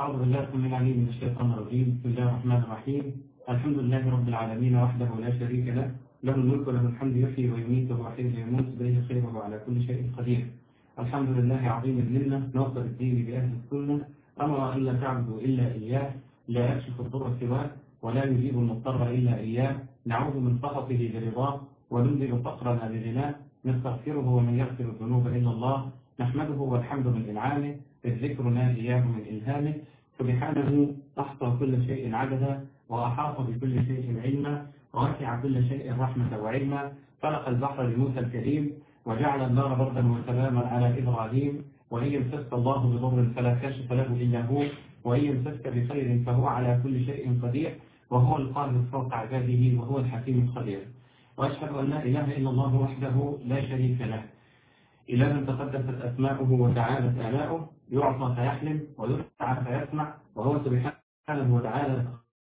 أعوذ بالله من العليم من الشيطان الرجيم بسم الله الرحمن الرحيم الحمد لله رب العالمين وحده لا شريك له له الملك وله الحمد يحيي ويميت وهو حي يموت بيده خير وهو على كل شيء قدير الحمد لله عظيم المنة ناصر الدين بأهل السنة أمر أن لا تعبدوا إلا إياه لا يكشف الضر سواه ولا يجيب المضطر إلا إياه نعوذ من سخطه برضاه وننزل فقرنا بغناه نستغفره ومن يغفر الذنوب إلا الله نحمده والحمد من إنعامه إذ ذكرنا إياه من إلهامه سبحانه أحصى كل شيء عددا وأحاط بكل شيء علما ووسع كل شيء رحمة وعلما خلق البحر لموسى الكريم وجعل النار بردا وسلاما على إبراهيم وإن يمسسك الله بضر فلا كاشف له إلا هو وإن يمسسك بخير فهو على كل شيء قدير وهو القادر فوق عباده وهو الحكيم الخبير وأشهد أن لا إله إلا الله وحده لا شريك له إله تقدست أسماؤه وتعالت آلاؤه يعطى فيحلم ويدفع فيسمع وهو سبحانه وتعالى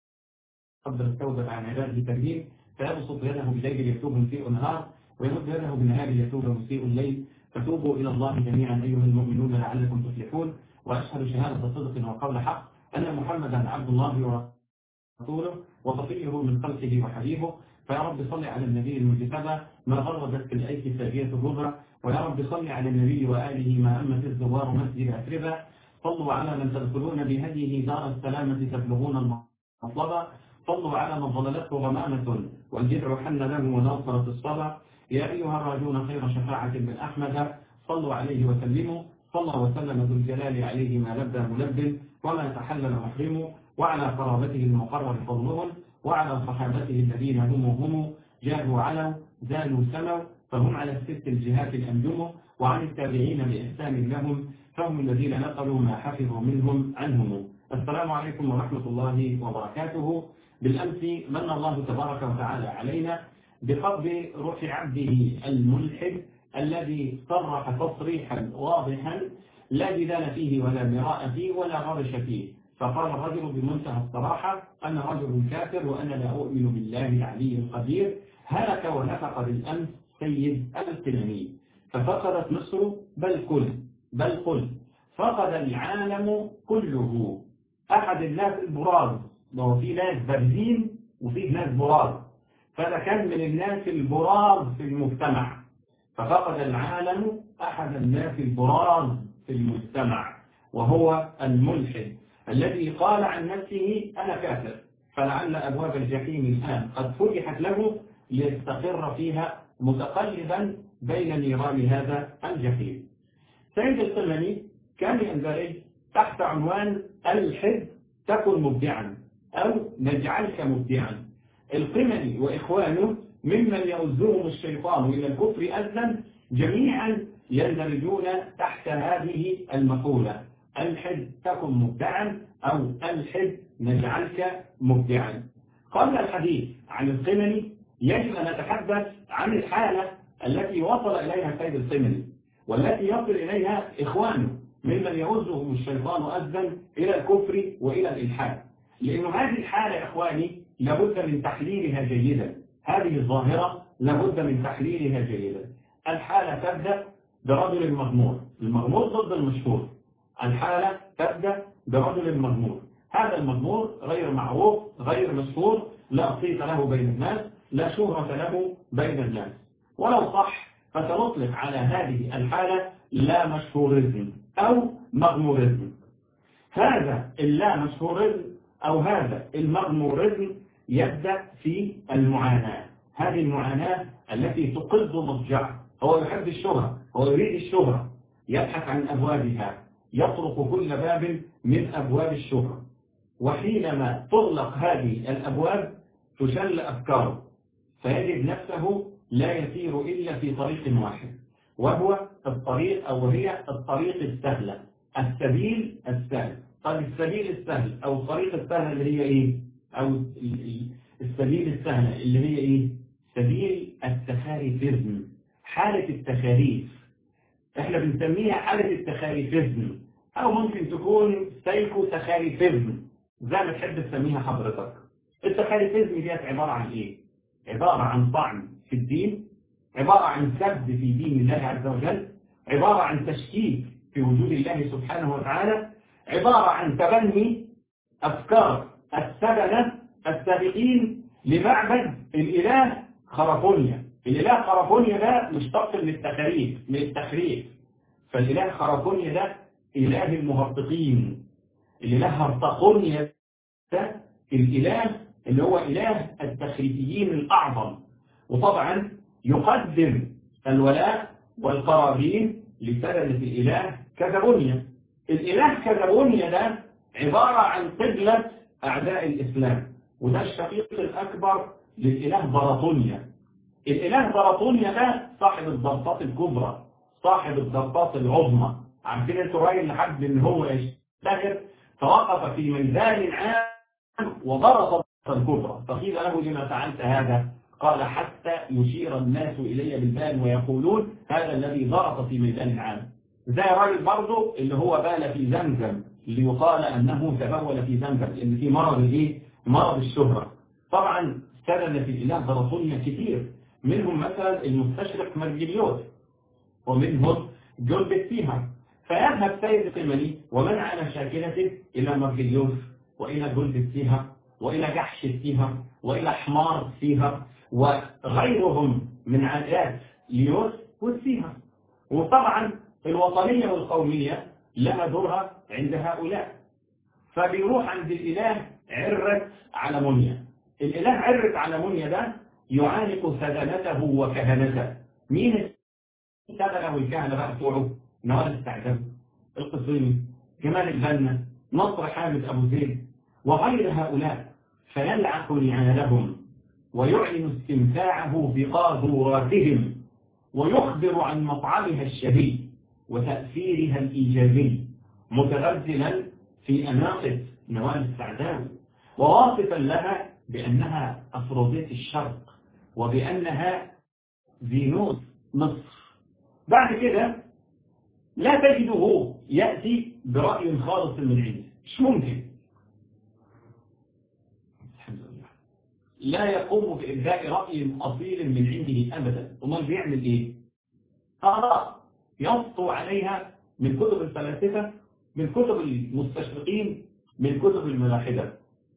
قدر التوبة عن عباده الكريم فيبسط يده بالليل يتوب مسيء النهار ويمد يده بالنهار يتوب مسيء الليل فتوبوا إلى الله جميعا أيها المؤمنون لعلكم تفلحون وأشهد شهادة صدق وقول حق أن محمدا عبد الله ورسوله وصفيه من خلقه وحبيبه فيا رب صل على النبي المجتبى ما غربت في الأيك ساجية الربع ويا رب صل على النبي وآله ما أمت الزوار مسجد أتربا صلوا على من تدخلون بهديه دار السلامة تبلغون المطلبة صلوا على من ظللته غمامة والجدع حن له وناصرة الصبا يا أيها الراجون خير شفاعة من أحمد صلوا عليه وسلموا صلى وسلم ذو الجلال عليه ما لبى ملب وما تحلل محرم وعلى قرابته المقرب فضلهم وعلى صحابته الذين هم هم جاهوا علوا زانوا سموا فهم على الست الجهات الأنجم وعن التابعين بإحسان لهم فهم الذين نقلوا ما حفظوا منهم عنهم السلام عليكم ورحمة الله وبركاته بالأمس من الله تبارك وتعالى علينا بقبض روح عبده الملحد الذي صرح تصريحا واضحا لا جدال فيه ولا مراء فيه ولا غرش فيه فقال الرجل بمنتهى الصراحة أنا رجل كافر وأنا لا أؤمن بالله العلي القدير هلك ونفق بالأمس سيد الكلمي ففقدت مصر بل كل بل كل فقد العالم كله أحد الناس البراز وهو في ناس بارزين وفي ناس براز فده كان من الناس البراز في المجتمع ففقد العالم أحد الناس البراز في المجتمع وهو الملحد الذي قال عن نفسه أنا كافر فلعل أبواب الجحيم الآن قد فتحت له ليستقر فيها متقلبا بين نيران هذا الجحيم سيد القمني كان يندرج تحت عنوان الحد تكن مبدعا أو نجعلك مبدعا القمني وإخوانه ممن يؤذهم الشيطان إلى الكفر أذن جميعا يندرجون تحت هذه المقولة الحد تكن مبدعا أو الحد نجعلك مبدعا قبل الحديث عن القمني يجب أن نتحدث عن الحالة التي وصل إليها سيد القمني والتي يصل إليها إخوانه ممن يعزهم الشيطان أذن إلى الكفر وإلى الإلحاد لأن هذه الحالة إخواني لابد من تحليلها جيدا هذه الظاهرة لابد من تحليلها جيدا الحالة تبدأ برجل مغمور المغمور ضد المشهور الحالة تبدأ برجل مغمور هذا المغمور غير معروف غير مشهور لا صيت له بين الناس لا شهرة له بين الناس ولو صح فسنطلق على هذه الحالة لا مشهورزم أو مغمورزم هذا اللا مشهورزم أو هذا المغمورزم يبدأ في المعاناة هذه المعاناة التي تقض مضجعه هو يحب الشهرة هو يريد الشهرة يبحث عن أبوابها يطرق كل باب من أبواب الشهرة وحينما تغلق هذه الأبواب تشل أفكاره فيجد نفسه لا يسير إلا في طريق واحد وهو الطريق أو هي الطريق السهلة السبيل السهل طيب السبيل السهل أو الطريق السهل اللي هي إيه أو السبيل السهلة اللي هي إيه سبيل التخاريفيزم حالة التخاريف احنا بنسميها حالة التخاريفيزم أو ممكن تكون سايكو تخاريفيزم زي ما تحب تسميها حضرتك التخاريفيزم ديت عبارة عن إيه عبارة عن طعن في الدين عبارة عن سب في دين الله عز وجل عبارة عن تشكيك في وجود الله سبحانه وتعالى عبارة عن تبني أفكار السبنة السابقين لمعبد الإله خرافونيا الإله خرافونيا ده مشتق من التخريف من التخريف فالإله خرافونيا ده إله المهرطقين الإله هرطقونيا ده الإله اللي هو إله التخريفيين الأعظم وطبعا يقدم الولاء والقرابين لسبب الإله كذبونيا الإله كذبونيا ده عبارة عن قبلة أعداء الإسلام وده الشقيق الأكبر للإله برطونيا الإله برطونيا ده صاحب الضبطات الكبرى صاحب الضبطات العظمى عارفين انتوا راجل لحد ان هو يشتغل فوقف في ميدان عام وضرب الكبرى فقيل له لما فعلت هذا قال حتى يشير الناس إلي بالبال ويقولون هذا الذي ضرب في ميدان عام زي الراجل برضه اللي هو بال في زمزم ليقال أنه تبول في زمزم لأن في مرض الايه؟ مرض الشهرة طبعا سبب في الإله برطونيا كتير منهم مثلا المستشرق مرجليوس ومنهم جون بيتيها فيذهب سيد القمني ومن على شاكلته إلى مرجليوس وإلى جون بيتيها وإلى جحش فيها وإلى حمار فيها وغيرهم من عائلات ليوس والسيها وطبعا الوطنية والقومية لها دورها عند هؤلاء فبيروح عند الإله عرة على منيا الإله عرة على منيا ده يعانق سدنته وكهنته مين السدنة والكهنة بقى بتوعه نوال السعداوي القصيمي جمال البنا نصر حامد أبو زيد وغير هؤلاء فيلعق نعالهم ويعلن استمتاعه بقاذوراتهم ويخبر عن مطعمها الشهي وتأثيرها الإيجابي متغزلا في أناقة نوال السعداوي وواصفا لها بأنها أفروديت الشرق وبأنها فينوس مصر بعد كده لا تجده يأتي برأي خالص من عنده مش ممكن لا يقوم بإبداء رأي أصيل من عنده أبدا وما بيعمل إيه آراء يسطو عليها من كتب الفلاسفة من كتب المستشرقين من كتب الملاحدة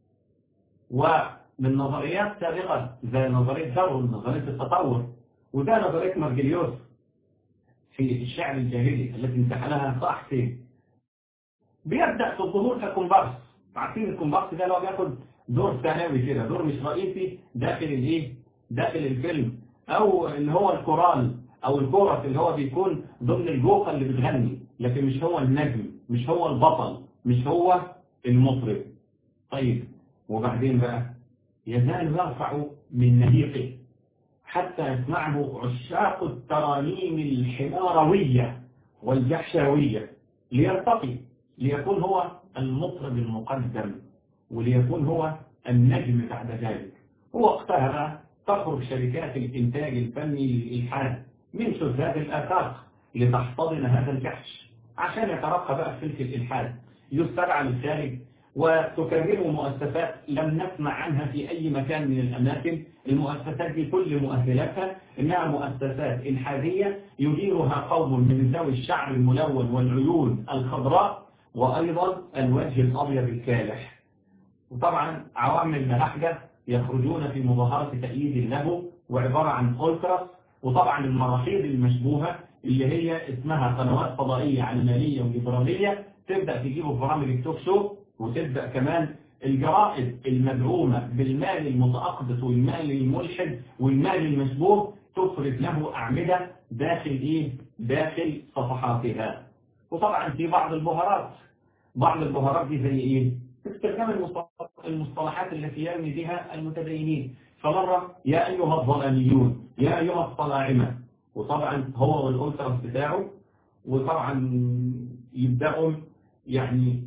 ومن نظريات سابقة زي نظرية داروين نظرية التطور وده نظرية مرجليوس في الشعر الجاهلي التي انتحلها صاح حسين بيبدأ في الظهور ككومبارس عارفين الكومبارس ده اللي هو بياخد دور ثانوي كده دور مش رئيسي داخل الايه داخل الفيلم او اللي هو الكورال او الكورس اللي هو بيكون ضمن الجوقه اللي بتغني لكن مش هو النجم مش هو البطل مش هو المطرب طيب وبعدين بقى يزال يرفع من نهيقه حتى يسمعه عشاق الترانيم الحماروية والجحشاوية ليرتقي ليكون هو المطرب المقدم وليكون هو النجم بعد ذلك ووقتها بقى تخرج شركات الإنتاج الفني للإلحاد من شذاذ الآفاق لتحتضن هذا الجحش عشان يترقى بقى سلك الإلحاد يستدعى للخارج وتكرمه مؤسسات لم نسمع عنها في أي مكان من الأماكن المؤسسات دي كل مؤهلاتها إنها مؤسسات إلحادية يديرها قوم من ذوي الشعر الملون والعيون الخضراء وأيضا الوجه الأبيض الكالح وطبعا عوام الملاحدة يخرجون في مظاهرة تأييد له وعبارة عن أولتراس وطبعا المراحيض المشبوهة اللي هي اسمها قنوات فضائية علمانية وليبرالية تبدأ تجيبه في برامج التوك شو وتبدأ كمان الجرائد المدعومة بالمال المتأقدس والمال الملحد والمال المشبوه تفرد له أعمدة داخل إيه؟ داخل صفحاتها وطبعا في بعض البهارات بعض البهارات دي زي إيه؟ استخدام المصطلحات التي يرمي بها المتدينين فمرة يا أيها الظلاميون يا أيها الصلاعمة وطبعا هو والألترس بتاعه وطبعا يبدأوا يعني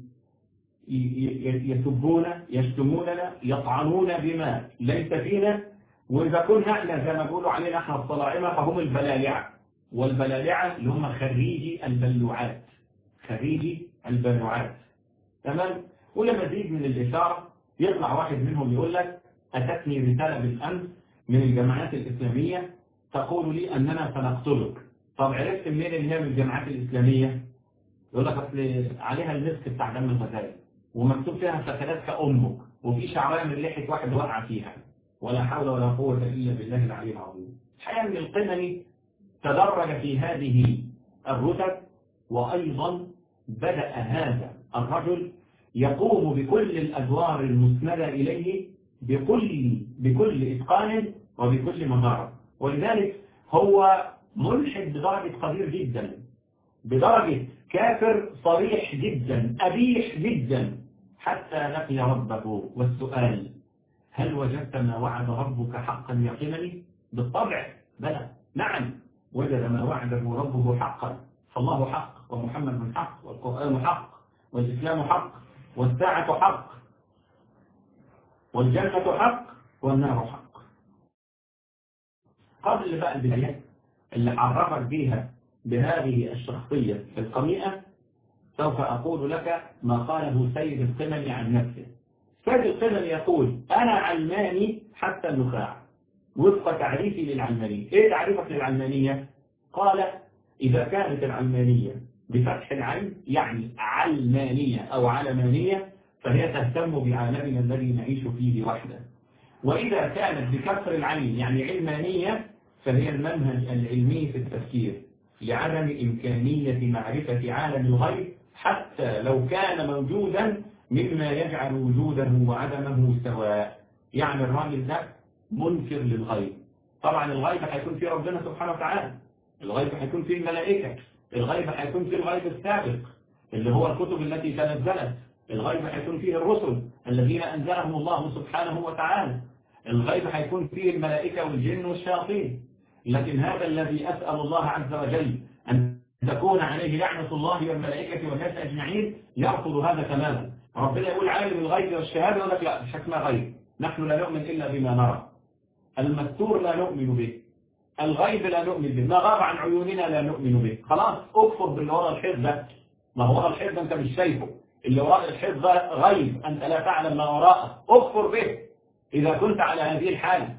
يسبون يشتموننا يطعنون بما ليس فينا وإذا كنا احنا زي ما بيقولوا علينا احنا الصلاعمة فهم البلالعة والبلالعة اللي هم خريجي البلوعات خريجي البلوعات تمام ولمزيد من الإشارة يطلع واحد منهم يقول لك أتتني رسالة بالأمس من الجماعات الإسلامية تقول لي أننا سنقتلك طب عرفت منين إن هي من الجماعات الإسلامية يقول لك اصل عليها المسك بتاع دم الغزال ومكتوب فيها سكنات كأمك وفي شعرية من لحية واحد وقع فيها ولا حول ولا قوة إلا بالله العلي العظيم الحقيقة أن القمني تدرج في هذه الرتب وأيضا بدأ هذا الرجل يقوم بكل الأدوار المسندة إليه بكل بكل إتقان وبكل مهارة ولذلك هو ملحد بدرجة قدير جدا بدرجة كافر صريح جدا أبيح جدا حتى لقي ربه والسؤال هل وجدت ما وعد ربك حقا يقينني بالطبع بلى نعم وجد ما وعده ربه حقا فالله حق ومحمد حق والقرآن حق والإسلام حق والساعة حق والجنة حق والنار حق قبل بقى البدايات اللي عرفك بيها بهذه الشخصية القميئة سوف أقول لك ما قاله سيد القمل عن نفسه سيد القمل يقول أنا علماني حتى النخاع وفق تعريفي للعلمانية إيه تعريفك للعلمانية؟ قال إذا كانت العلمانية بفتح العين يعني علمانية أو علمانية فهي تهتم بعالمنا الذي نعيش فيه وحده وإذا كانت بكسر العين يعني علمانية فهي المنهج العلمي في التفكير لعدم إمكانية معرفة عالم الغيب حتى لو كان موجودا مما يجعل وجوده وعدمه سواء يعني الراجل ده منكر للغيب طبعا الغيب هيكون فيه ربنا سبحانه وتعالى الغيب هيكون فيه الملائكة الغيب هيكون فيه الغيب السابق اللي هو الكتب التي تنزلت الغيب هيكون فيه الرسل الذين أنزلهم الله سبحانه وتعالى الغيب هيكون فيه الملائكة والجن والشياطين لكن هذا الذي أسأل الله عز وجل أن تكون عليه لعنة الله والملائكة والناس أجمعين يرفض هذا تماما ربنا يقول عالم الغيب والشهادة يقول لك لا مش اسمها غيب نحن لا نؤمن إلا بما نرى المستور لا نؤمن به الغيب لا نؤمن به ما غاب عن عيوننا لا نؤمن به خلاص اكفر باللي وراء الحيط ده ما هو وراء الحيط ده انت مش شايفه اللي وراء الحيط ده غيب انت لا تعلم ما وراءه اكفر به اذا كنت على هذه الحالة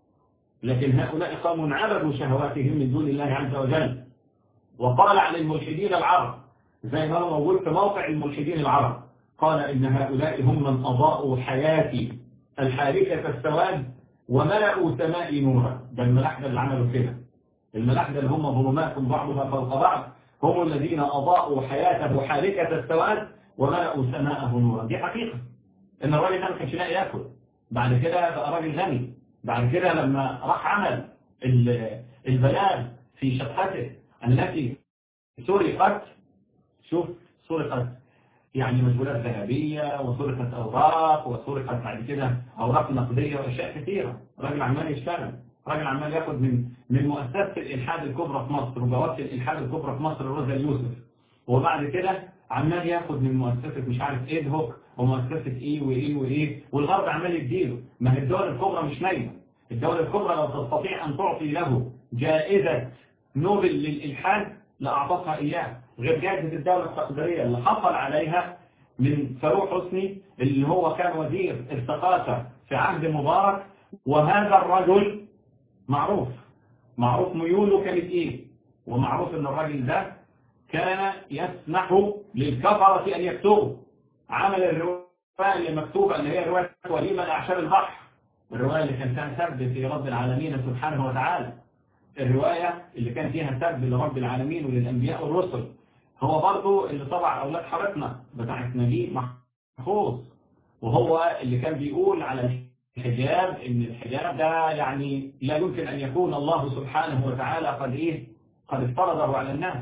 لكن هؤلاء قوم عبدوا شهواتهم من دون الله عز وجل وقال عن الملحدين العرب زي ما هو موجود في موقع الملحدين العرب قال إن هؤلاء هم من أضاءوا حياتي الحاركة السواد وملأوا سمائي نورا ده الملاحدة اللي عملوا كده الملاحدة اللي هم ظلمات بعضها فوق بعض هم الذين أضاءوا حياته حاركة السواد وملأوا سماءه نورا دي حقيقة إن الراجل ده ما كانش لاقي ياكل بعد كده بقى راجل غني بعد كده لما راح عمل البلاغ في شقته التي سرقت شوف سرقت يعني مجهولات ذهبية وسرقت أوراق وسرقت بعد كده أوراق نقدية وأشياء كثيرة راجل عمال يشتغل راجل عمال ياخد من من مؤسسة الإلحاد الكبرى في مصر وبوابة الإلحاد الكبرى في مصر روزا يوسف وبعد كده عمال ياخد من مؤسسة مش عارف ايه هوك ومؤسسة ايه وايه وايه والغرب عمال يديله ما هي الدول الكبرى مش نايمة الدولة الكبرى لو تستطيع أن تعطي له جائزة نوبل للإلحاد لأعطتها إياه غير جائزة الدولة التقديرية اللي حصل عليها من فاروق حسني اللي هو كان وزير الثقافة في عهد مبارك وهذا الرجل معروف معروف ميوله كانت إيه ومعروف أن الرجل ده كان يسمح للكفرة أن يكتبوا عمل الرواية اللي مكتوبة اللي هي رواية وليمة لأعشاب البحر الرواية اللي كان فيها سب في رب العالمين سبحانه وتعالى الرواية اللي كان فيها سب لرب العالمين وللأنبياء والرسل هو برضو اللي طبع أولاد حارتنا بتاعت نجيب محفوظ وهو اللي كان بيقول على الحجاب ان الحجاب ده يعني لا يمكن أن يكون الله سبحانه وتعالى قد إيه قد افترضه على الناس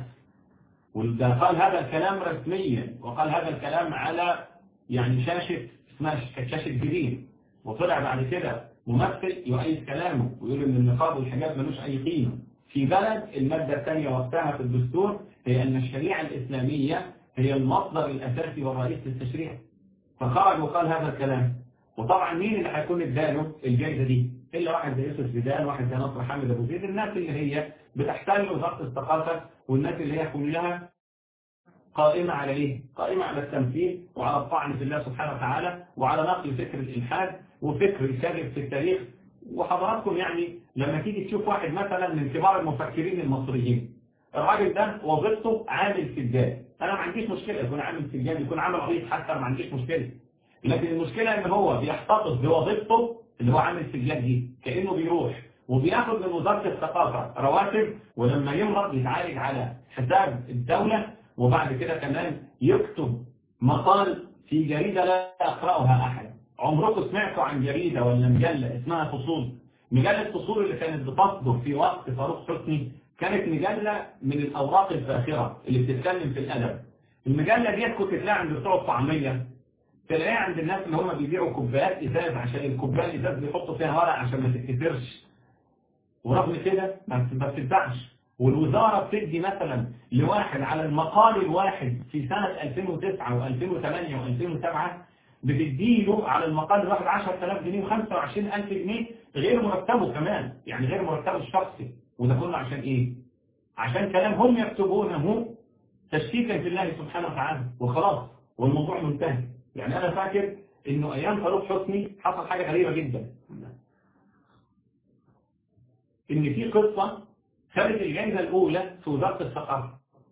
وده قال هذا الكلام رسميا وقال هذا الكلام على يعني شاشة اسمها شاشة جديد وطلع بعد كده ممثل يؤيد كلامه ويقول ان النقاب والحجاب ملوش اي قيمة في بلد المادة الثانية وقتها في الدستور هي ان الشريعة الاسلامية هي المصدر الاساسي والرئيس للتشريع فخرج وقال هذا الكلام وطبعا مين اللي هيكون اداله الجائزة دي الا واحد زي يوسف زيدان واحد زي نصر حامد ابو زيد الناس اللي هي بتحتل وزارة الثقافة والناس اللي هي كلها قائمة على ايه؟ قائمة على التمثيل وعلى الطعن في الله سبحانه وتعالى وعلى نقل فكر الإلحاد وفكر الكذب في التاريخ وحضراتكم يعني لما تيجي تشوف واحد مثلا من كبار المفكرين المصريين الراجل ده وظيفته عامل سجاد انا ما عنديش مشكله يكون عامل سجاد يكون عامل عريض حتى ما عنديش مشكله لكن المشكله ان هو بيحتفظ بوظيفته اللي هو عامل سجاد دي كانه بيروح وبياخد من وزاره الثقافه رواتب ولما يمرض يتعالج على حساب الدوله وبعد كده كمان يكتب مقال في جريده لا يقراها احد عمركم سمعتوا عن جريده ولا مجله اسمها فصول مجله فصول اللي كانت بتصدر في وقت فاروق حسني كانت مجلة من الأوراق الفاخرة اللي بتتكلم في الأدب المجلة ديت كنت تلاقيها عند بتوع الطعمية تلاقيها عند الناس اللي هم بيبيعوا كوبايات إزاز عشان الكوباية الإزاز بيحطوا فيها ورق عشان ما تتكسرش ورغم كده ما بتتباعش والوزارة بتدي مثلا لواحد على المقال الواحد في سنة 2009 و2008 و2007 بتديله على المقال الواحد 10000 جنيه و25000 جنيه غير مرتبه كمان يعني غير مرتبه الشخصي وده كله عشان ايه عشان كلام هم يكتبونه تشكيكا في الله سبحانه وتعالى وخلاص والموضوع منتهي يعني انا فاكر انه ايام فاروق حسني حصل حاجة غريبة جدا ان في قصة خدت الجائزة الاولى في وزارة الثقافة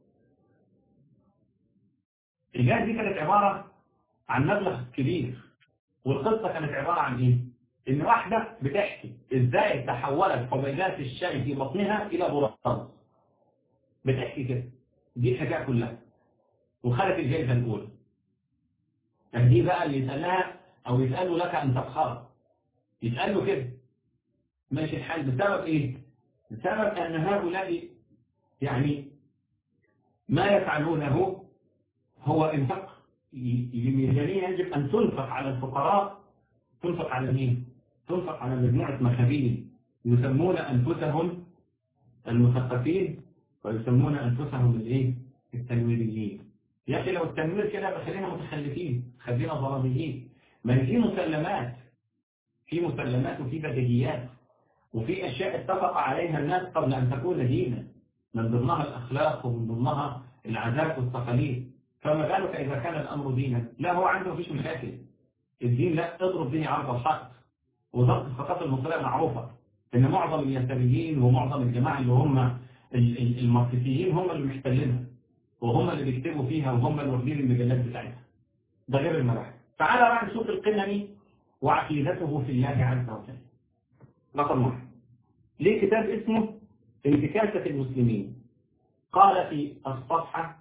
الجائزة دي كانت عبارة عن مبلغ كبير والقصة كانت عبارة عن ايه ان واحدة بتحكي ازاي تحولت حبيبات الشاي في بطنها الى براز بتحكي كده دي الحكايه كلها وخدت الجائزة الاولى دي بقى اللي يسألها او يسأله لك ان تبخر يسأله كده ماشي الحال بسبب ايه بسبب ان هؤلاء يعني ما يفعلونه هو انفاق الميزانية يجب ان تنفق على الفقراء تنفق على مين تنفق على مجموعة مخابيل يسمون أنفسهم المثقفين ويسمون أنفسهم الايه التنويريين يا أخي لو التنوير كده بخلينا متخلفين خلينا ظلاميين ما هي في مسلمات في مسلمات وفي بديهيات وفي أشياء اتفق عليها الناس قبل أن تكون دينا من ضمنها الأخلاق ومن ضمنها العادات والتقاليد فما بالك إذا كان الأمر دينا لا هو عنده مفيش مشاكل الدين لا اضرب به عرض الحق وزارة الثقافة المصرية معروفة ان معظم اليساريين ومعظم الجماعة اللي هم الماركسيين هم اللي محتلينها وهم اللي بيكتبوا فيها وهم اللي واخدين المجلات بتاعتها ده غير المراحل تعالى بقى نشوف القنمي وعقيدته في الله عز وجل رقم واحد ليه كتاب اسمه انتكاسة المسلمين قال في الصفحة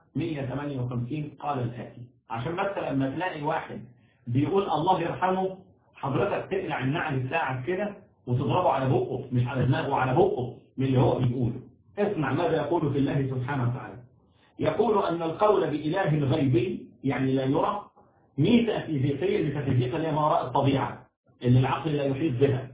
158 قال الآتي عشان بس لما تلاقي واحد بيقول الله يرحمه حضرتك تقلع النعل بتاعك كده وتضربه على بقه مش على دماغه وعلى بقه من اللي هو بيقوله اسمع ماذا يقول في الله سبحانه وتعالى يقول أن القول بإله غيبي يعني لا يرى ميتة فيزيقية لتفيزيق اللي ما وراء الطبيعة اللي العقل لا يحيط بها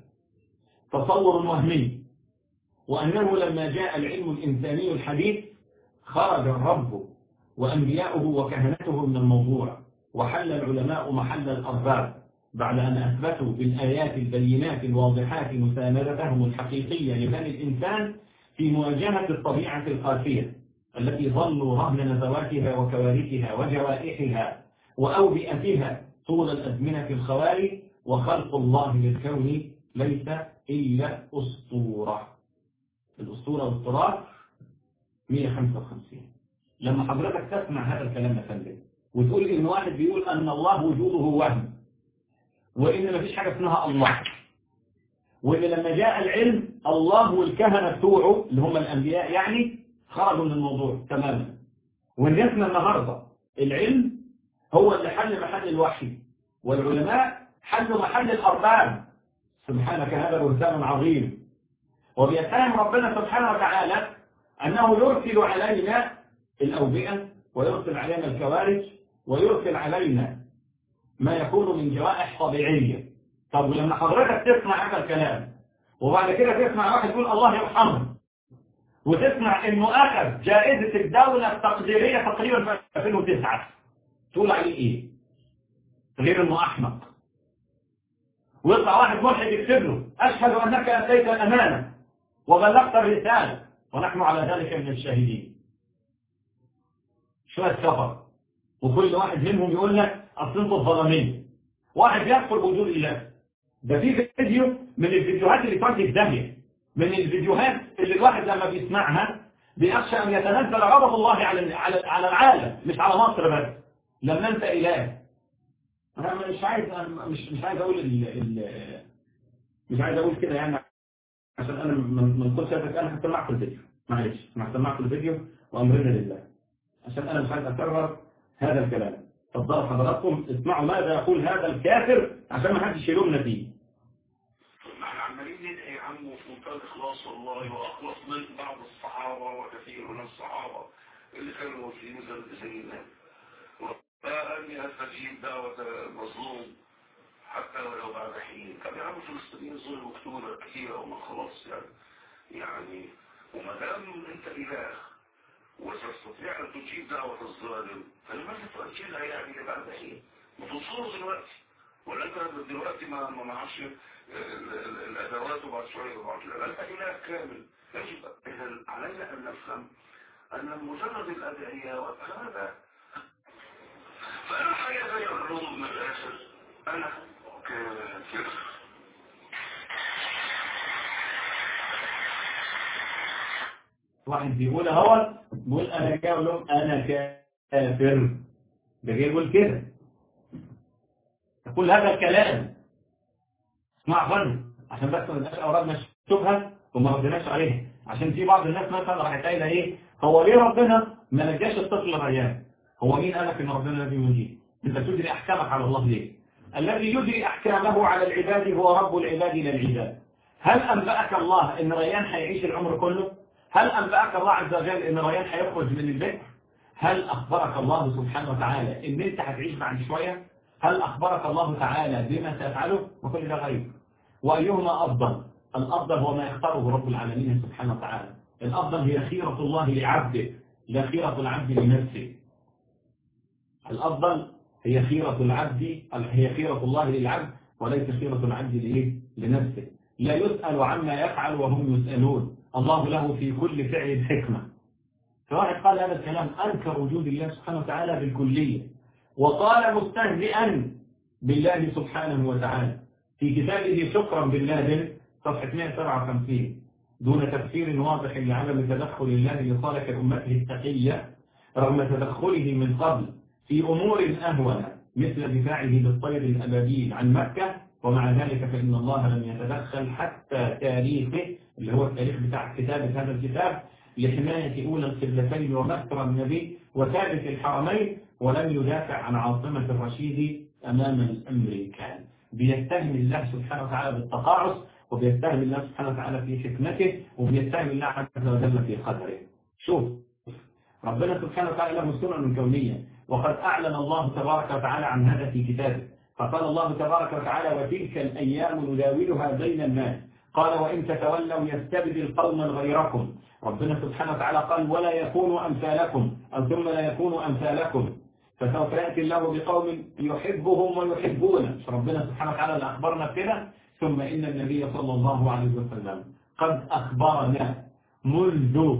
تصور وهمي وأنه لما جاء العلم الإنساني الحديث خرج الرب وأنبياؤه وكهنته من الموضوع وحل العلماء محل الأرباب بعد أن أثبتوا بالآيات البينات الواضحات مساندتهم الحقيقية لبني الإنسان في مواجهة الطبيعة القاسية التي ظلوا رهن نزواتها وكوارثها وجوائحها وأوبئتها طول الأزمنة الخوالي وخلق الله للكون ليس إلا أسطورة الأسطورة والتراث 155 لما حضرتك تسمع هذا الكلام يا فندم وتقول إن واحد بيقول أن الله وجوده وهم وإن ما فيش حاجة اسمها الله وإن لما جاء العلم الله والكهنة بتوعه اللي هم الأنبياء يعني خرجوا من الموضوع تماما والنسمة النهاردة العلم هو اللي حل محل الوحي والعلماء حلوا محل الأرباب سبحانك هذا بهتان عظيم وبيتهم ربنا سبحانه وتعالى أنه يرسل علينا الأوبئة ويرسل علينا الكوارث ويرسل علينا ما يكون من جوائح طبيعية طب ولما حضرتك تسمع هذا الكلام وبعد كده تسمع واحد يقول الله يرحمه وتسمع انه اخذ جائزة الدولة التقديرية تقريبا في 2009 تقول عليه ايه غير انه احمق ويطلع واحد ملحد يكتب له اشهد انك اتيت الامانة وبلغت الرسالة ونحن على ذلك من الشاهدين شوية سفر وكل واحد منهم يقول لك اصل انتوا الظلامين واحد يكفر بوجود الله ده في فيديو من الفيديوهات اللي تودي في داهيه من الفيديوهات اللي الواحد لما بيسمعها بيخشى أن يتنزل غضب الله على على على العالم مش على مصر بس لما أنت إله أنا مش عايز أنا مش مش عايز أقول ال ال مش عايز أقول كده يعني عشان أنا من من كل شافك أنا هسمعك في الفيديو معلش أنا هسمعك في الفيديو وأمرنا لله عشان أنا مش عايز أكرر هذا الكلام تفضلوا حضراتكم اسمعوا ماذا يقول هذا الكافر عشان ما حدش يلومنا فيه احنا عمالين ندعي يا عم في منتهى الاخلاص والله واخلص من بعض الصحابه وكثير من الصحابه اللي كانوا في مثل زينا واني استجيب دعوه المظلوم حتى ولو بعد حين طب يا عم الفلسطينيين ظلموا كتير كثيره وما خلاص يعني يعني وما دام انت اله وتستطيع ان تجيب دعوه الظالم فلماذا تؤجلها يعني لبعد حين؟ ما توصلوا دلوقتي ولا انت دلوقتي ما ما معكش الادوات وبعد شويه وبعد لا انت اله كامل يجب اذا علينا ان نفهم ان مجرد الادعيه هذا فانا حاجه زي الروم من الاخر انا كافر واحد بيقول اهو بيقول انا جاي اقول لهم انا كافر ده جاي يقول كده يقول هذا الكلام اسمع فن عشان بس ما نبقاش اوردنا شبهه وما ردناش عليها عشان في بعض الناس مثلا راح قايله ايه هو ليه ربنا ما نجاش الطفل ريان هو مين قال لك ان ربنا الذي ينجيه انت تجري احكامك على الله ليه الذي يجري احكامه على العباد هو رب العباد لا العباد هل انبأك الله ان ريان هيعيش العمر كله هل انبأك الله عز وجل ان ريان هيخرج من البيت هل اخبرك الله سبحانه وتعالى ان انت هتعيش بعد شويه هل اخبرك الله تعالى بما سيفعله وكل ده غيب وايهما افضل الافضل هو ما يختاره رب العالمين سبحانه وتعالى الافضل هي خيره الله لعبده لا خيره العبد لنفسه الافضل هي خيره العبد هي خيره الله للعبد وليس خيره العبد لايه لنفسه لا يسأل عما يفعل وهم يسألون الله له في كل فعل حكمة فواحد قال هذا الكلام أنكر وجود الله سبحانه وتعالى بالكلية وقال مستهزئا بالله سبحانه وتعالى في كتابه شكرا بالله صفحة 157 دون تفسير واضح لعدم تدخل الله لصالح أمته التقية رغم تدخله من قبل في أمور أهون مثل دفاعه بالطير الأبابيل عن مكة ومع ذلك فإن الله لم يتدخل حتى تاريخه اللي هو التاريخ بتاع كتابة هذا الكتاب لحماية أولى القبلتين ومكر النبي وثابت الحرمين ولم يدافع عن عاصمة الرشيد أمام الأمريكان بيتهم الله سبحانه وتعالى بالتقاعس وبيتهم الله سبحانه وتعالى في حكمته وبيتهم الله عز وجل في قدره شوف ربنا سبحانه وتعالى له سنن كونية وقد أعلن الله تبارك وتعالى عن هذا في كتابه فقال الله تبارك وتعالى وتلك الأيام نداولها بين الناس قال وإن تتولوا يستبدل قوما غيركم ربنا سبحانه وتعالى قال ولا يكونوا أمثالكم أو ثم لا يكونوا أمثالكم فسوف يأتي الله بقوم يحبهم ويحبونه ربنا سبحانه وتعالى اللي أخبرنا كده ثم إن النبي صلى الله عليه وسلم قد أخبرنا منذ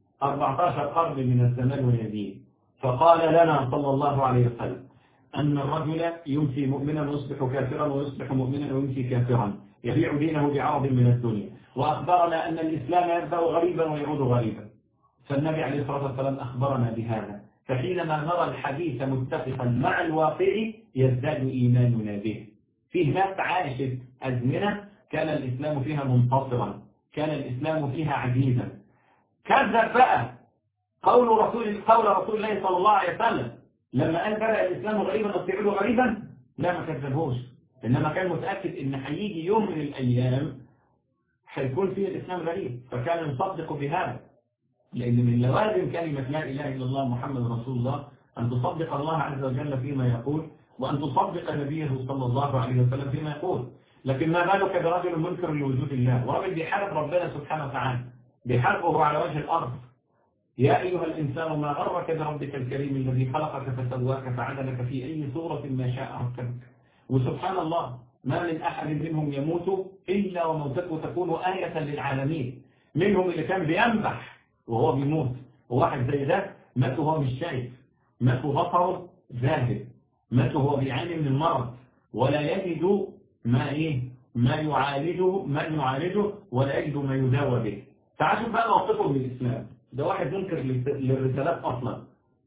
14 قرن من الزمان واليدين فقال لنا صلى الله عليه وسلم أن الرجل يمسي مؤمنا ويصبح كافرا ويصبح مؤمنا ويمسي كافرا يبيع دينه بعرض من الدنيا وأخبرنا أن الإسلام يبدأ غريبا ويعود غريبا فالنبي عليه الصلاة والسلام أخبرنا بهذا فحينما نرى الحديث متفقا مع الواقع يزداد إيماننا به فيه ناس عاشت أزمنة كان الإسلام فيها منتصرا كان الإسلام فيها عزيزا كذب بقى قول رسول قول رسول الله صلى الله عليه وسلم لما قال بدأ الإسلام غريبا وسيعود غريبا لا ما كذبوش إنما كان متأكد إن هيجي يوم من الأيام هيكون فيه الإسلام غريب فكان يصدق بهذا لأن من لوازم كلمة لا إله إلا الله محمد رسول الله أن تصدق الله عز وجل فيما يقول وأن تصدق نبيه صلى الله عليه وسلم فيما يقول لكن ما بالك برجل منكر لوجود الله ورجل بيحارب ربنا سبحانه وتعالى بيحاربه على وجه الأرض يا أيها الإنسان ما غرك بربك الكريم الذي خلقك فسواك فعدلك في أي صورة ما شاء ركبك وسبحان الله ما من أحد منهم يموت إلا وموتته تكون آية للعالمين منهم اللي كان بينبح وهو بيموت وواحد زي ده مات وهو مش شايف مات وبصره ذاهب مات وهو بيعاني من المرض ولا يجد ما إيه ما يعالجه من يعالجه ولا يجد ما يداوى به تعالوا بقى موقفه من الإسلام ده واحد منكر للرسالات أصلا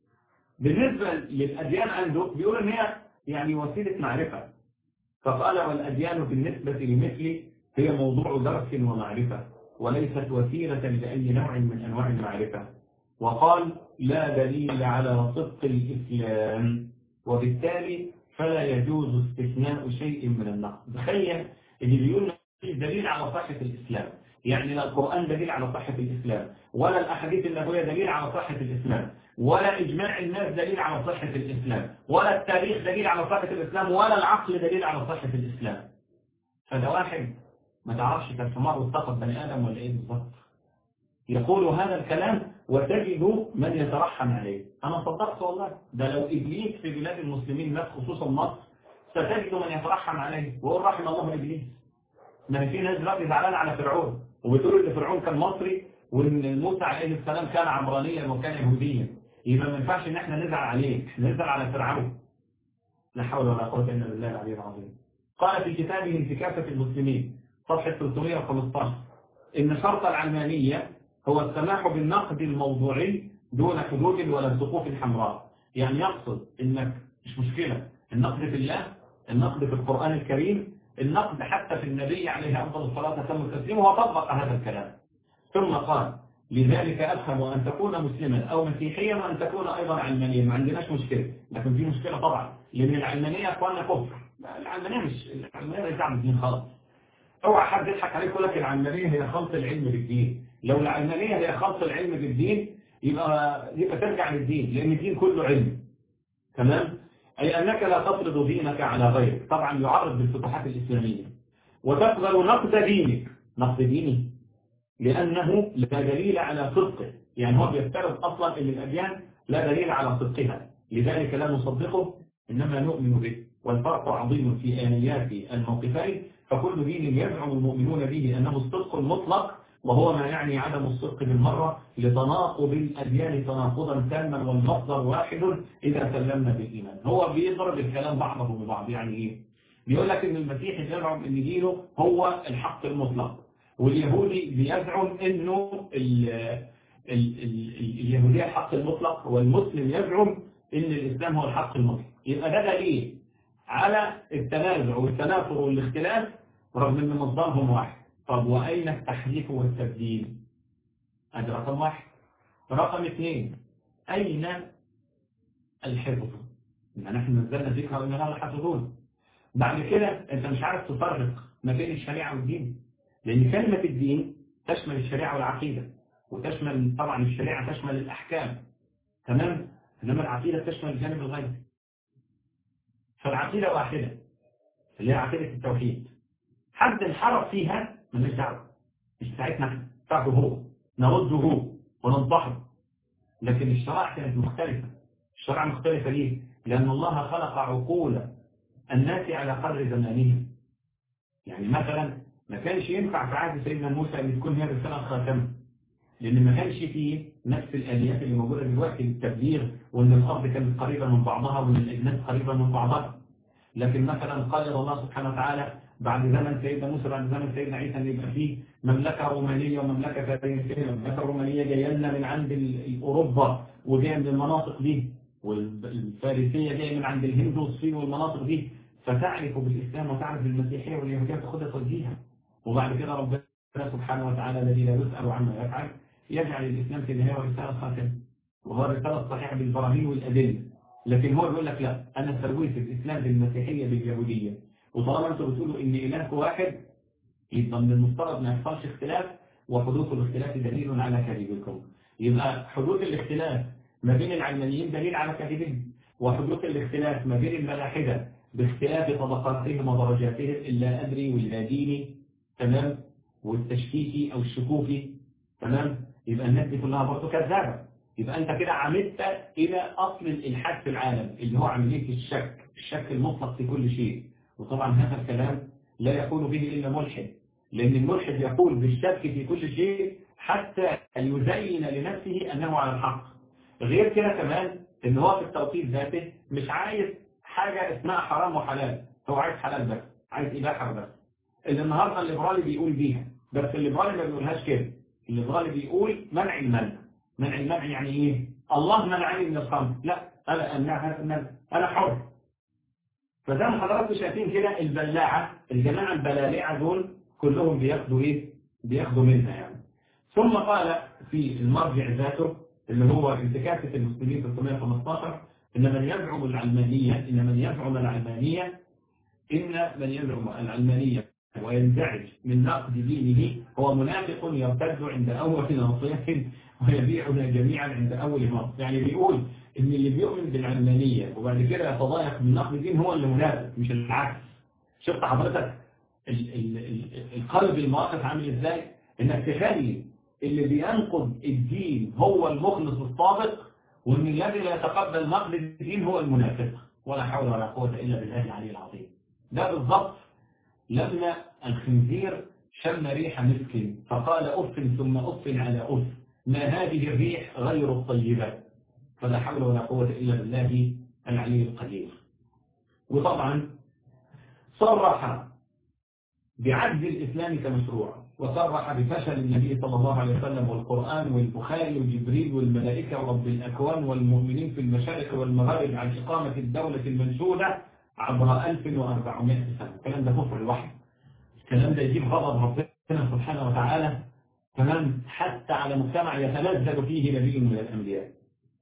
بالنسبة للأديان عنده بيقول إن هي يعني وسيلة معرفة فقال والأديان بالنسبة لمثلي هي موضوع درس ومعرفة وليست وسيلة لأي نوع من أنواع المعرفة وقال لا دليل على صدق الإسلام وبالتالي فلا يجوز استثناء شيء من النقد تخيل اللي بيقول دليل على صحة الإسلام يعني لا القرآن دليل على صحة الإسلام ولا الأحاديث النبوية دليل على صحة الإسلام ولا إجماع الناس دليل على صحة الإسلام ولا التاريخ دليل على صحة الإسلام ولا العقل دليل على صحة الإسلام فده واحد ما تعرفش كان حمار واستقط بني آدم ولا إيه بالظبط يقول هذا الكلام وتجد من يترحم عليه أنا صدقت والله ده لو إبليس في بلاد المسلمين مات خصوصا مصر ستجد من يترحم عليه ويقول رحم الله إبليس ما في ناس دلوقتي زعلانه على فرعون وبتقول ان فرعون كان مصري وان موسى عليه السلام كان عبرانيا وكان يهوديا يبقى ما ينفعش ان احنا نزعل عليه نزعل على فرعون لا حول ولا قوه الا بالله العلي العظيم قال في كتابه انتكاسه المسلمين صفحه 315 ان شرط العلمانيه هو السماح بالنقد الموضوعي دون حدود ولا سقوف حمراء يعني يقصد انك مش مشكله النقد في الله النقد في القران الكريم النقد حتى في النبي عليه أفضل الصلاة والسلام والتسليم هو طبق هذا الكلام ثم قال لذلك أفهم أن تكون مسلما أو مسيحيا وأن تكون أيضا علمانيا ما عندناش مشكلة لكن في مشكلة طبعا لأن العلمانية أخواننا كفر العلمانية مش العلمانية مش دعم الدين خالص اوعى حد يضحك عليك يقول لك العلمانية هي خلط العلم بالدين لو العلمانية هي خلط العلم بالدين يبقى يبقى ترجع للدين لأن الدين كله علم تمام أي أنك لا تفرض دينك على غيرك طبعا يعرض بالفتوحات الإسلامية وتقبل نقد دينك نقد ديني لأنه لا دليل على صدقه يعني هو بيفترض أصلا أن الأديان لا دليل على صدقها لذلك لا نصدقه إنما نؤمن به والفرق عظيم في آنيات الموقفين فكل دين يزعم المؤمنون به أنه الصدق المطلق وهو ما يعني عدم الصدق بالمرة لتناقض الأديان تناقضا تاما والمصدر واحد إذا سلمنا بالإيمان هو بيضرب الكلام بعضه ببعض يعني إيه؟ بيقول لك إن المسيح يزعم إن دينه هو الحق المطلق واليهودي بيزعم إنه ال ال ال اليهودية الحق المطلق والمسلم يزعم إن الإسلام هو الحق المطلق يبقى ده دليل على التنازع والتنافر والاختلاف رغم إن مصدرهم واحد طب وأين التحريف والتبديل هذا رقم واحد رقم اثنين أين الحفظ ما نحن نزلنا ذكرى وإن لا الحفظون بعد كده أنت مش عارف تفرق ما بين الشريعة والدين لأن كلمة الدين تشمل الشريعة والعقيدة وتشمل طبعا الشريعة تشمل الأحكام تمام إنما العقيدة تشمل الجانب الغيبي فالعقيدة واحدة اللي هي عقيدة التوحيد حد انحرف فيها مالناش دعوه مش بتاعتنا احنا بتاعته هو نرده هو وننتحره لكن الشرائع كانت مختلفة الشرائع مختلفة ليه؟ لأن الله خلق عقول الناس على قدر زمانهم يعني مثلا ما كانش ينفع في عهد سيدنا موسى أن تكون هي الرسالة الخاتمة لأن ما كانش فيه نفس الآليات اللي موجودة دلوقتي للتبليغ وأن الأرض كانت قريبة من بعضها وأن الأجناس قريبة من بعضها لكن مثلا قال الله سبحانه وتعالى بعد زمن سيدنا موسى بعد زمن سيدنا عيسى ان يبقى فيه مملكه رومانيه ومملكه فارسيه المملكه الرومانيه جايه لنا من عند اوروبا وجايه من المناطق دي والفارسيه جايه من عند الهند والصين والمناطق دي فتعرف بالاسلام وتعرف بالمسيحيه واليهوديه تاخذها توجيها وبعد كده ربنا سبحانه وتعالى الذي لا يسال عما يفعل يجعل الاسلام في النهايه رساله خاتمه وهو الرساله الصحيحه بالبراهين والادله لكن هو بيقول لك لا انا سويت الاسلام بالمسيحيه باليهوديه وطالما انتوا بتقولوا ان الهكم واحد يبقى من المفترض ما يحصلش اختلاف وحدوث الاختلاف دليل على كذبكم يبقى حدوث الاختلاف ما بين العلمانيين دليل على كذبهم وحدوث الاختلاف ما بين الملاحدة باختلاف طبقاتهم ودرجاتهم إلا أدري ولا ديني تمام والتشكيكي أو الشكوكي تمام يبقى الناس دي كلها برضه كذابة يبقى أنت كده عمدت إلى أصل الإلحاد في العالم اللي هو عملية الشك الشك المطلق في كل شيء وطبعا هذا الكلام لا يقول به إلا ملحد لأن الملحد يقول بالشك في كل شيء حتى يزين لنفسه أنه على الحق غير كده كمان ان هو في التوقيت ذاته مش عايز حاجة اسمها حرام وحلال هو عايز حلال بس عايز إباحة بس اللي النهاردة الليبرالي بيقول بيها بس الليبرالي ما بيقولهاش كده الليبرالي بيقول منع المنع منع المنع يعني ايه الله منعني من الخمر لا انا امنعها أنا, انا حر فزي ما حضراتكم شايفين كده البلاعه الجماعه البلالعه دول كلهم بياخدوا ايه بياخدوا منها يعني ثم قال في المرجع ذاته اللي هو انتكاسه المسلمين 315 ان من يزعم العلمانيه ان من يزعم العلمانيه ان من يزعم العلمانيه وينزعج من نقد دينه هو منافق يرتد عند أول ناصية ويبيعنا جميعا عند أول ناص يعني بيقول إن اللي بيؤمن بالعلمانية وبعد كده يتضايق من نقد الدين هو اللي منافق مش العكس شفت حضرتك ال ال ال القلب المواقف عامل إزاي إنك تخلي اللي بينقد الدين هو المخلص الصادق وإن الذي لا يتقبل نقد الدين هو المنافق ولا حول ولا قوة إلا بالله العلي العظيم ده بالضبط لما الخنزير شم ريح مسك فقال أف ثم أف على أف ما هذه الريح غير الطيبة فلا حول ولا قوة إلا بالله العلي القدير وطبعا صرح بعجز الإسلام كمشروع وصرح بفشل النبي صلى الله عليه وسلم والقرآن والبخاري وجبريل والملائكة ورب الأكوان والمؤمنين في المشارق والمغارب عن إقامة الدولة المنشودة عبر 1400 سنة الكلام ده كفر الوحي الكلام ده يجيب غضب ربنا سبحانه وتعالى تمام حتى على مجتمع يتنزل فيه نبي من الأنبياء